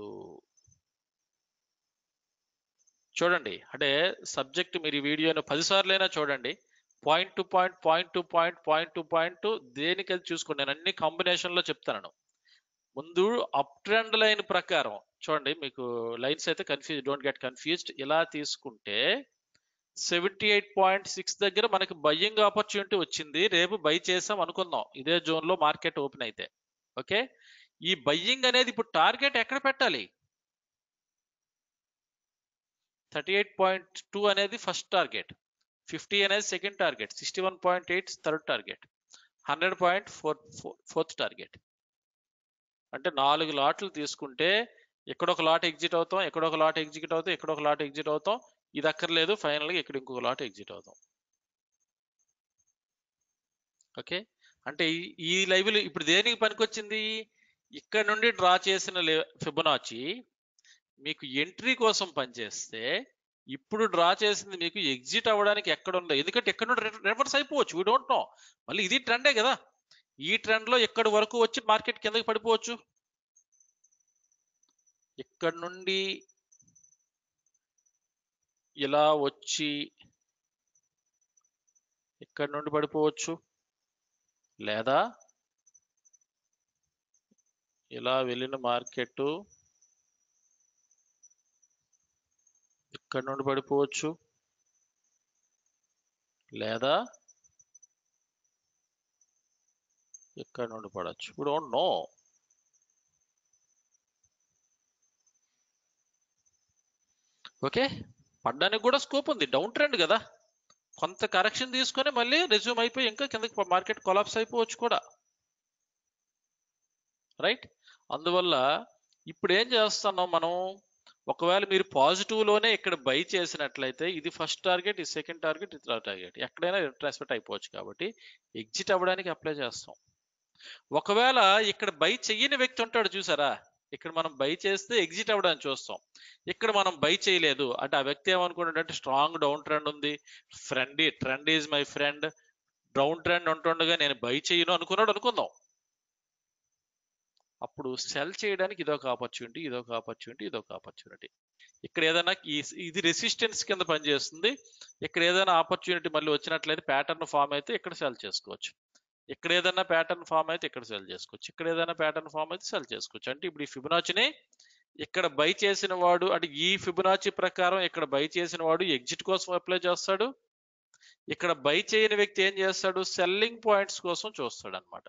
చూడండి అంటే సబ్జెక్ట్ మీరు ఈ వీడియోని పదిసార్లైనా చూడండి point to point point to point point to point దేనికి అది చూసుకోండి నేను అన్ని కాంబినేషన్ లో చెప్తాను ముందు అప్ ట్రెండ్ లైన్ ప్రకారం చూడండి మీకు లైన్స్ అయితే కన్ఫ్యూజ్ డోంట్ గెట్ కన్ఫ్యూజ్డ్ ఇలా తీసుకుంటే సెవెంటీ ఎయిట్ పాయింట్ సిక్స్ దగ్గర మనకి బయ్యింగ్ ఆపర్చునిటీ వచ్చింది రేపు బై చేసాం అనుకుందాం ఇదే జోన్ లో మార్కెట్ ఓపెన్ అయితే ఓకే ఈ బయ్యింగ్ అనేది ఇప్పుడు టార్గెట్ ఎక్కడ పెట్టాలి థర్టీ ఎయిట్ పాయింట్ టూ అనేది ఫస్ట్ టార్గెట్ ఫిఫ్టీ అనేది second target sixty one point eight third target hundred point four fourth target అంటే నాలుగు లాట్లు తీసుకుంటే ఇక్కడ ఒక లాట్ ఎగ్జిట్ అవుతాం ఇక్కడ ఒక లాట్ ఎగ్జిట్ అవుతాం ఇక్కడ ఒక లాట్ ఎగ్జిట్ అవుతాం ఇది అక్కర్లేదు ఫైనల్గా ఇక్కడ ఇంకొక లాట్ ఎగ్జిట్ అవుతాం ఓకే అంటే ఈ- ఈ లైవ్లు ఇప్పుడు దేనికి పనికొచ్చింది ఇక్కడ నుండి డ్రా చేసిన ఫిబొనాచి మీకు ఎంట్రీ కోసం పనిచేస్తే ఇప్పుడు డ్రా చేసింది మీకు ఎగ్జిట్ అవ్వడానికి ఎక్కడ ఉందో ఎందుకంటే ఎక్కడ నుండి రివర్స్ అయిపోవచ్చు వీ డోంట్ నో మళ్ళీ ఇది ట్రెండే కదా ఈ ట్రెండ్ లో ఎక్కడి వరకు వచ్చి మార్కెట్ కిందకి పడిపోవచ్చు ఇక్కడ నుండి ఇలా వచ్చి ఇక్కడ నుండి పడిపోవచ్చు లేదా ఇలా వెళ్ళిన మార్కెట్ ఇక్కడ నుండి పడిపోవచ్చు లేదా ఇక్కడ నుండి పడవచ్చు ఇప్పుడు డోంట్ నో ఓకే పడ్డానికి కూడా స్కోప్ ఉంది డౌన్ ట్రెండ్ కదా కొంత కరెక్షన్ తీసుకొని మళ్ళీ రెజ్యూమ్ అయిపోయి ఇంకా కిందకి మార్కెట్ కొలాప్స్ అయిపోవచ్చు కూడా రైట్ అందువల్ల ఇప్పుడు ఏం చేస్తున్నాం మనం ఒకవేళ మీరు పాజిటివ్ లోనే ఇక్కడ బై చేసినట్లయితే ఇది ఫస్ట్ టార్గెట్ ఇది సెకండ్ టార్గెట్ ఇది థర్డ్ టార్గెట్ ఎక్కడైనా ట్రాన్స్ఫర్ అయిపోవచ్చు కాబట్టి ఎగ్జిట్ అవ్వడానికి అప్లై చేస్తాం ఒకవేళ ఇక్కడ బై చెయ్యని వ్యక్తి ఉంటాడు చూసారా ఇక్కడ మనం బై చేస్తే ఎగ్జిట్ అవ్వడానికి చూస్తాం ఇక్కడ మనం బై చేయలేదు అంటే ఆ వ్యక్తి ఏమనుకుంటాడంటే స్ట్రాంగ్ డౌన్ ట్రెండ్ ఉంది friend trend is my friend down trend ఉంటుండగా నేను బై చేయను అనుకున్నాడు అనుకుందాం అప్పుడు సెల్ చేయడానికి ఇదొక ఆపర్చునిటీ ఇదొక ఆపర్చునిటీ ఇదొక ఆపర్చునిటీ ఇక్కడ ఏదైనా ఈ ఇది రెసిస్టెన్స్ కింద పనిచేస్తుంది ఇక్కడ ఏదైనా ఆపర్చునిటీ మళ్ళీ వచ్చినట్లయితే ప్యాటర్న్ ఫామ్ అయితే ఇక్కడ సెల్ చేసుకోవచ్చు ఇక్కడ ఏదైనా ప్యాటర్న్ ఫామ్ అయితే ఇక్కడ సెల్ చేసుకోవచ్చు ఇక్కడ ఏదైనా ప్యాటర్న్ ఫామ్ అయితే సెల్ చేసుకోవచ్చు అంటే ఇప్పుడు ఈ ఫిబొనాచిని ఇక్కడ బై చేసిన వాడు అంటే ఈ ఫిబొనాచి ప్రకారం ఇక్కడ బై చేసిన వాడు ఎగ్జిట్ కోసం అప్లై చేస్తాడు ఇక్కడ బై చేయని వ్యక్తి ఏం చేస్తాడు సెల్లింగ్ పాయింట్స్ కోసం చూస్తాడు అనమాట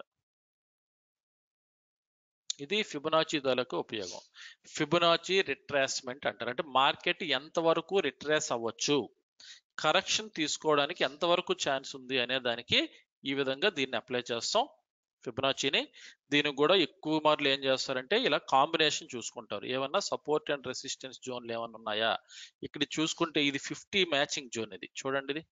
ఇది ఫిబొనాచి తాలూకు ఉపయోగం ఫిబొనాచి రిట్రాస్మెంట్ అంటారు అంటే మార్కెట్ ఎంతవరకు రిట్రాస్ అవ్వచ్చు కరెక్షన్ తీసుకోవడానికి ఎంతవరకు ఛాన్స్ ఉంది అనే దానికి ఈ విధంగా దీన్ని అప్లై చేస్తాం ఫిబొనాచిని దీనికి కూడా ఎక్కువ మార్లు ఏం చేస్తారంటే ఇలా కాంబినేషన్ చూసుకుంటారు ఏమన్నా సపోర్ట్ అండ్ రెసిస్టెన్స్ జోన్లు ఏమన్నా ఉన్నాయా ఇక్కడ చూసుకుంటే ఇది ఫిఫ్టీ మ్యాచింగ్ జోన్ ఇది చూడండి ఇది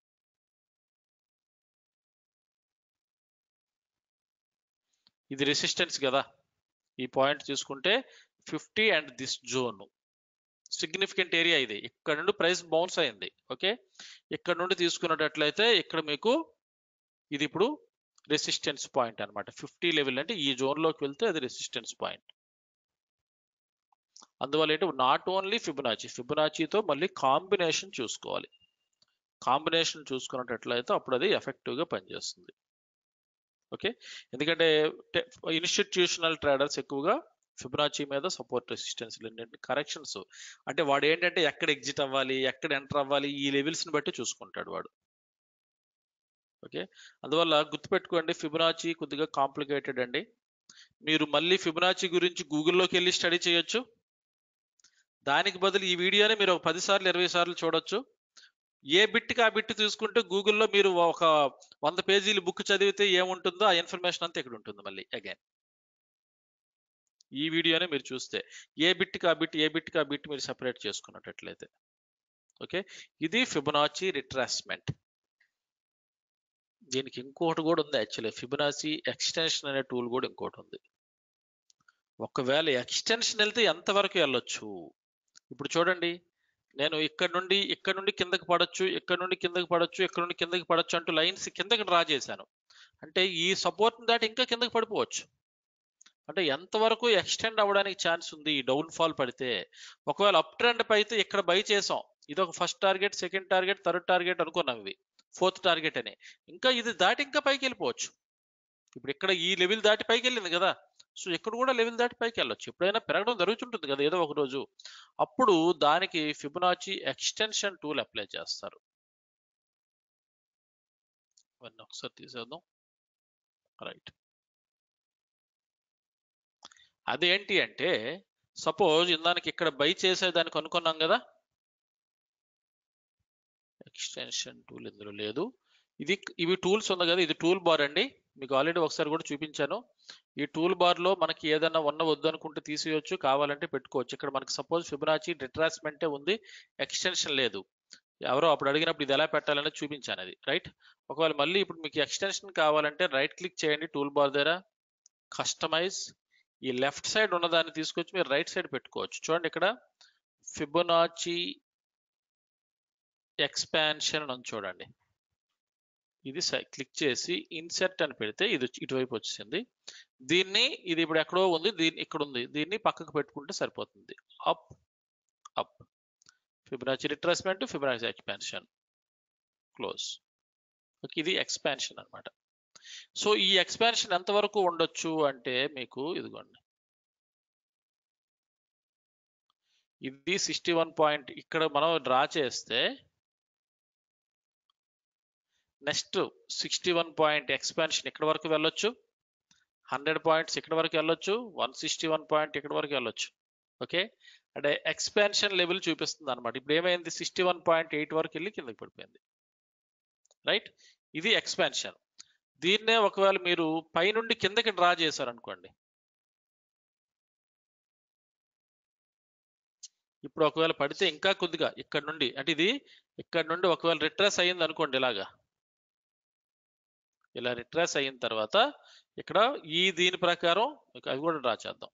ఇది రెసిస్టెన్స్ కదా ఈ పాయింట్ చూసుకుంటే fifty and this zone significant area ఇది ఇక్కడ నుండి ప్రైస్ బౌన్స్ అయింది ఓకే ఇక్కడ నుండి తీసుకున్నట్లయితే ఇక్కడ మీకు ఇది ఇప్పుడు రెసిస్టెన్స్ పాయింట్ అన్నమాట ఫిఫ్టీ లెవెల్ అంటే ఈ జోన్ లోకి వెళ్తే అది రెసిస్టెన్స్ పాయింట్ అందువల్ల ఏంటి నాట్ ఓన్లీ ఫిబొనాచి ఫిబొనాచితో మళ్ళీ కాంబినేషన్ చూసుకోవాలి కాంబినేషన్ చూసుకున్నట్లయితే అప్పుడు అది ఎఫెక్టివ్ గా పనిచేస్తుంది ఓకే ఎందుకంటే ఇన్స్టిట్యూషనల్ ట్రేడర్స్ ఎక్కువగా ఫిబొనాచి మీద సపోర్ట్ రెసిస్టెన్స్ కరెక్షన్స్ అంటే వాడు ఏంటంటే ఎక్కడ ఎగ్జిట్ అవ్వాలి ఎక్కడ ఎంటర్ అవ్వాలి ఈ లెవెల్స్ ని బట్టి చూసుకుంటాడు వాడు ఓకే అందువల్ల గుర్తుపెట్టుకోండి ఫిబొనాచి కొద్దిగా కాంప్లికేటెడ్ అండి మీరు మళ్ళీ ఫిబొనాచి గురించి గూగుల్లోకి వెళ్ళి స్టడీ చేయొచ్చు దానికి బదులు ఈ వీడియోని మీరు ఒక పది సార్లు ఇరవై సార్లు చూడొచ్చు ఏ బిట్కి ఆ బిట్ తీసుకుంటే గూగుల్లో మీరు ఒక వంద పేజీలు బుక్ చదివితే ఏముంటుందో ఆ ఇన్ఫర్మేషన్ అంతా ఇక్కడ ఉంటుంది మళ్ళీ అగైన్ ఈ వీడియోనే మీరు చూస్తే ఏ బిట్కి ఆ బిట్ ఏ బిట్కి ఆ బిట్ మీరు సెపరేట్ చేసుకున్నట్లయితే ఓకే ఇది ఫిబొనాచి రిట్రాస్మెంట్ దీనికి ఇంకోటి కూడా ఉంది యాక్చువల్లీ ఫిబొనాచి ఎక్స్టెన్షన్ అనే టూల్ కూడా ఇంకోటి ఉంది ఒకవేళ ఎక్స్టెన్షన్ వెళ్తే ఎంతవరకు వెళ్ళొచ్చు ఇప్పుడు చూడండి నేను ఇక్కడ నుండి ఇక్కడ నుండి కిందకి పడొచ్చు ఇక్కడ నుండి కిందకి పడొచ్చు ఇక్కడ నుండి కిందకి పడొచ్చు అంటూ లైన్స్ కిందకి డ్రా చేశాను అంటే ఈ సపోర్ట్ దాటి ఇంకా కిందకి పడిపోవచ్చు అంటే ఎంతవరకు ఎక్స్టెండ్ అవ్వడానికి ఛాన్స్ ఉంది ఈ డౌన్ ఫాల్ పడితే ఒకవేళ అప్ ట్రెండ్ అయితే ఇక్కడ బై చేసాం ఇది ఒక first target second target third target అనుకున్నాం ఇవి ఫోర్త్ టార్గెట్ అని ఇంకా ఇది దాటి ఇంకా పైకి వెళ్ళిపోవచ్చు ఇప్పుడు ఇక్కడ ఈ లెవెల్ దాటి పైకి వెళ్ళింది కదా సో ఇక్కడ కూడా లెవెల్ దాటి పైకి వెళ్ళొచ్చు ఎప్పుడైనా పెరగడం జరుగుతుంటుంది కదా ఏదో ఒక రోజు అప్పుడు దానికి ఫిబొనాచి ఎక్స్టెన్షన్ టూల్ అప్లై చేస్తారు ఇవన్నీ ఒకసారి తీసేద్దాం రైట్ అదేంటి అంటే సపోజ్ ఇందానికి ఇక్కడ బై చేసేదానికి అనుకున్నాం కదా ఎక్స్టెన్షన్ టూల్ ఇందులో లేదు ఇది ఇవి టూల్స్ ఉంది కదా ఇది టూల్ బార్ అండి మీకు ఆల్రెడీ ఒకసారి కూడా చూపించాను ఈ టూల్ బార్ లో మనకి ఏదైనా ఉన్న వద్దు అనుకుంటే తీసేయొచ్చు కావాలంటే పెట్టుకోవచ్చు ఇక్కడ మనకి సపోజ్ ఫిబొనాచి రిట్రాస్మెంటే ఉంది ఎక్స్టెన్షన్ లేదు ఎవరో అప్పుడు అడిగినప్పుడు ఇది ఎలా పెట్టాలని చూపించాను అది రైట్ ఒకవేళ మళ్ళీ ఇప్పుడు మీకు ఎక్స్టెన్షన్ కావాలంటే రైట్ క్లిక్ చేయండి టూల్ బార్ దగ్గర కస్టమైజ్ ఈ లెఫ్ట్ సైడ్ ఉన్నదాన్ని తీసుకొచ్చి మీరు రైట్ సైడ్ పెట్టుకోవచ్చు చూడండి ఇక్కడ ఫిబొనాచి ఎక్స్పాన్షన్ అని చూడండి ఇది క్లిక్ చేసి ఇన్సెర్ట్ అని పెడితే ఇది ఇటువైపు వచ్చింది దీన్ని ఇది ఇప్పుడు ఎక్కడో ఉంది దీన్ని ఇక్కడ ఉంది దీన్ని పక్కకు పెట్టుకుంటే సరిపోతుంది up up Fibonacci retracement Fibonacci expansion close okay ఇది ఎక్స్పాన్షన్ అన్నమాట సో ఈ ఎక్స్పాన్షన్ ఎంతవరకు ఉండొచ్చు అంటే మీకు ఇదిగోండి ఇది సిక్స్టీ వన్ పాయింట్ ఇక్కడ మనం డ్రా చేస్తే next sixty one point expansion ఇక్కడ వరకు వెళ్ళొచ్చు హండ్రెడ్ పాయింట్స్ ఇక్కడ వరకు వెళ్ళొచ్చు వన్ సిక్స్టీ వన్ పాయింట్ ఇక్కడ వరకు వెళ్ళొచ్చు ఓకే అంటే ఎక్స్పాన్షన్ లెవెల్ చూపిస్తుంది అనమాట ఇప్పుడు ఏమైంది సిక్స్టీ వన్ పాయింట్ ఎయిట్ వరకు వెళ్ళి కిందకి పడిపోయింది రైట్ ఇది ఎక్స్పాన్షన్ దీన్నే ఒకవేళ మీరు పైనుండి కిందకి డ్రా చేశారనుకోండి ఇప్పుడు ఒకవేళ పడితే ఇంకా కొద్దిగా ఇక్కడ నుండి అంటే ఇది ఇక్కడ నుండి ఒకవేళ రిట్రెస్ అయ్యింది అనుకోండి ఇలాగా ఇలా రిట్రెస్ అయిన తర్వాత ఇక్కడ ఈ దీని ప్రకారం ఇక అవి కూడా డ్రా చేద్దాం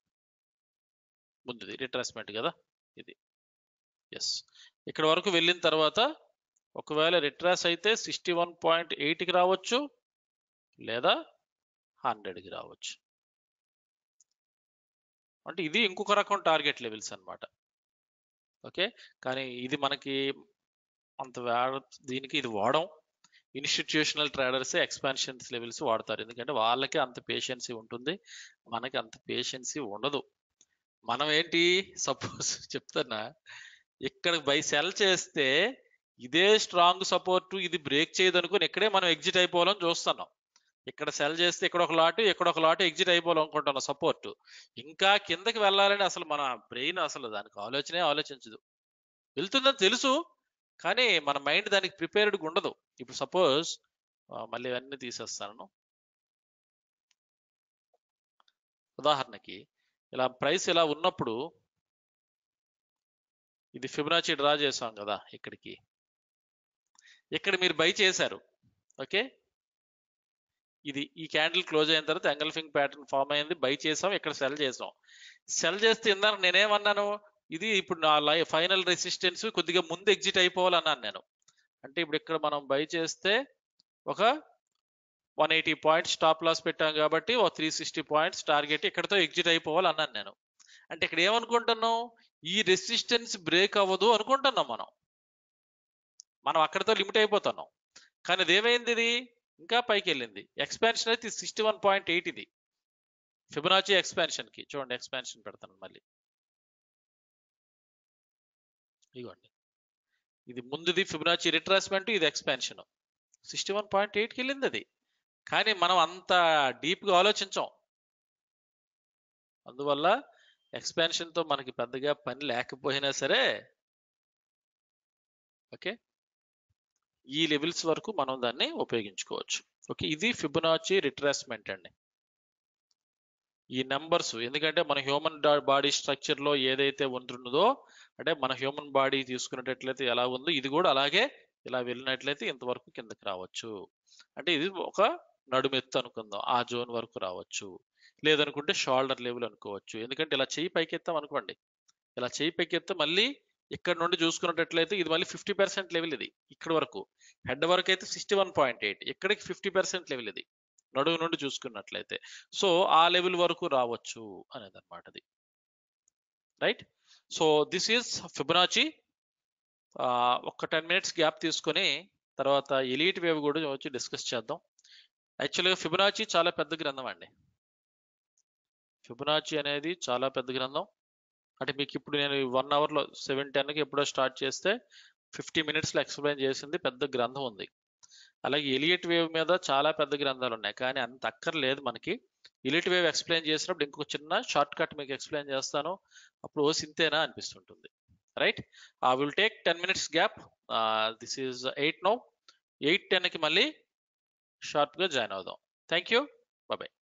ముందుది రిట్రెస్మెంట్ కదా ఇది ఎస్ ఇక్కడ వరకు వెళ్ళిన తర్వాత ఒకవేళ రిట్రాస్ అయితే సిక్స్టీ వన్ పాయింట్ ఎయిట్కి రావచ్చు లేదా హండ్రెడ్కి రావచ్చు అంటే ఇది ఇంకొక రకం టార్గెట్ లెవెల్స్ అన్నమాట ఓకే కానీ ఇది మనకి అంత వాడ దీనికి ఇది వాడం ఇన్స్టిట్యూషనల్ ట్రేడర్స్ ఎక్స్పాన్షన్స్ లెవెల్స్ వాడతారు ఎందుకంటే వాళ్ళకి అంత పేషెన్సీ ఉంటుంది మనకి అంత పేషెన్సీ ఉండదు మనం ఏంటి సపోజ్ చెప్తున్నా ఇక్కడ బై సెల్ చేస్తే ఇదే స్ట్రాంగ్ సపోర్ట్ ఇది బ్రేక్ చేయదు అనుకుని ఇక్కడే మనం ఎగ్జిట్ అయిపోవాలని చూస్తున్నాం ఇక్కడ సెల్ చేస్తే ఇక్కడ ఒక లాటు ఇక్కడ ఒక లాటు ఎగ్జిట్ అయిపోవాలనుకుంటున్నాం సపోర్ట్ ఇంకా కిందకి వెళ్ళాలని అసలు మన బ్రెయిన్ అసలు దానికి ఆలోచనే ఆలోచించదు వెళ్తుందని తెలుసు కానీ మన మైండ్ దానికి ప్రిపేర్డ్గా ఉండదు ఇప్పుడు సపోజ్ మళ్ళీ ఇవన్నీ తీసేస్తాను ఉదాహరణకి ఇలా ప్రైస్ ఇలా ఉన్నప్పుడు ఇది ఫిబనాచి డ్రా చేసాం కదా ఇక్కడికి ఇక్కడ మీరు బై చేశారు ఓకే ఇది ఈ క్యాండిల్ క్లోజ్ అయిన తర్వాత ఎంగల్ఫింగ్ ప్యాటర్న్ ఫామ్ అయింది బై చేసాం ఇక్కడ సెల్ చేసాం సెల్ చేస్తే ఇందాక నేనేమన్నాను ఇది ఇప్పుడు నా లై ఫైనల్ రెసిస్టెన్స్ కొద్దిగా ముందు ఎగ్జిట్ అయిపోవాలన్నాను నేను అంటే ఇప్పుడు ఇక్కడ మనం బై చేస్తే ఒక one eighty points stop loss పెట్టాం కాబట్టి ఒక త్రీ సిక్స్టీ పాయింట్స్ టార్గెట్ ఇక్కడతో ఎగ్జిట్ అయిపోవాలి అన్నాను నేను అంటే ఇక్కడ ఏమనుకుంటున్నాం ఈ రెసిస్టెన్స్ బ్రేక్ అవ్వదు అనుకుంటున్నాం మనం మనం అక్కడతో లిమిట్ అయిపోతున్నాం కానీ అది ఏమైంది ఇది ఇంకా పైకి వెళ్ళింది ఎక్స్పాన్షన్ అయితే సిక్స్టీ వన్ పాయింట్ ఎయిట్ ఇది ఫిబనాచి ఎక్స్పాన్షన్ కి చూడండి ఎక్స్పాన్షన్ పెడతాను మళ్ళీ ఇదిగోండి ఇది ముందుది ఫిబనాచి రిట్రాస్మెంట్ ఇది ఎక్స్పాన్షన్ సిక్స్టీ వన్ పాయింట్ ఎయిట్కి వెళ్ళింది అది కానీ మనం అంత డీప్గా ఆలోచించాం అందువల్ల ఎక్స్పాన్షన్తో మనకి పెద్దగా పని లేకపోయినా సరే ఓకే ఈ లెవెల్స్ వరకు మనం దాన్ని ఉపయోగించుకోవచ్చు ఓకే ఇది ఫిబొనాచి రిట్రాస్మెంట్ అండి ఈ నెంబర్స్ ఎందుకంటే మన హ్యూమన్ బాడీ స్ట్రక్చర్ లో ఏదైతే ఉంటుందో అంటే మన హ్యూమన్ బాడీ తీసుకునేటట్లయితే ఎలా ఉందో ఇది కూడా అలాగే ఇలా వెళ్ళినట్లయితే ఇంతవరకు కిందకి రావచ్చు అంటే ఇది ఒక నడుమెత్తు అనుకుందాం ఆ జోన్ వరకు రావచ్చు లేదనుకుంటే షోల్డర్ లెవెల్ అనుకోవచ్చు ఎందుకంటే ఇలా చెయ్యి పైకెత్తాం అనుకోండి ఇలా చెయ్యి పైకెత్తే మళ్ళీ ఇక్కడ నుండి చూసుకున్నట్లయితే ఇది మళ్ళీ ఫిఫ్టీ పర్సెంట్ లెవెల్ ఇది ఇక్కడ వరకు హెడ్ వరకు అయితే సిక్స్టీ వన్ పాయింట్ ఎయిట్ ఇక్కడికి ఫిఫ్టీ పర్సెంట్ లెవెల్ ఇది నడువు నుండి చూసుకున్నట్లయితే సో ఆ లెవెల్ వరకు రావచ్చు అనేది అనమాట అది right so this is Fibonacci ఒక టెన్ మినిట్స్ గ్యాప్ తీసుకొని తర్వాత ఎలీట్ వేవ్ కూడా వచ్చి డిస్కస్ చేద్దాం యాక్చువల్గా ఫిబనాచి చాలా పెద్ద గ్రంథం అండి ఫిబనాచి అనేది చాలా పెద్ద గ్రంథం అంటే మీకు ఇప్పుడు నేను వన్ అవర్లో సెవెన్ టెన్కి ఎప్పుడో స్టార్ట్ చేస్తే ఫిఫ్టీ మినిట్స్లో ఎక్స్ప్లెయిన్ చేసింది పెద్ద గ్రంథం ఉంది అలాగే ఎలియట్ వేవ్ మీద చాలా పెద్ద గ్రంథాలు ఉన్నాయి కానీ అంత అక్కర్లేదు మనకి ఎలియట్ వేవ్ ఎక్స్ప్లెయిన్ చేసినప్పుడు ఇంకొక చిన్న షార్ట్ కట్ మీకు ఎక్స్ప్లెయిన్ చేస్తాను అప్పుడు ఓ సింతేనా అనిపిస్తుంటుంది right I will take ten minutes gap this is eight no eight టెన్కి మళ్ళీ షార్ప్గా జాయిన్ అవుదాం థ్యాంక్ యూ బాయ్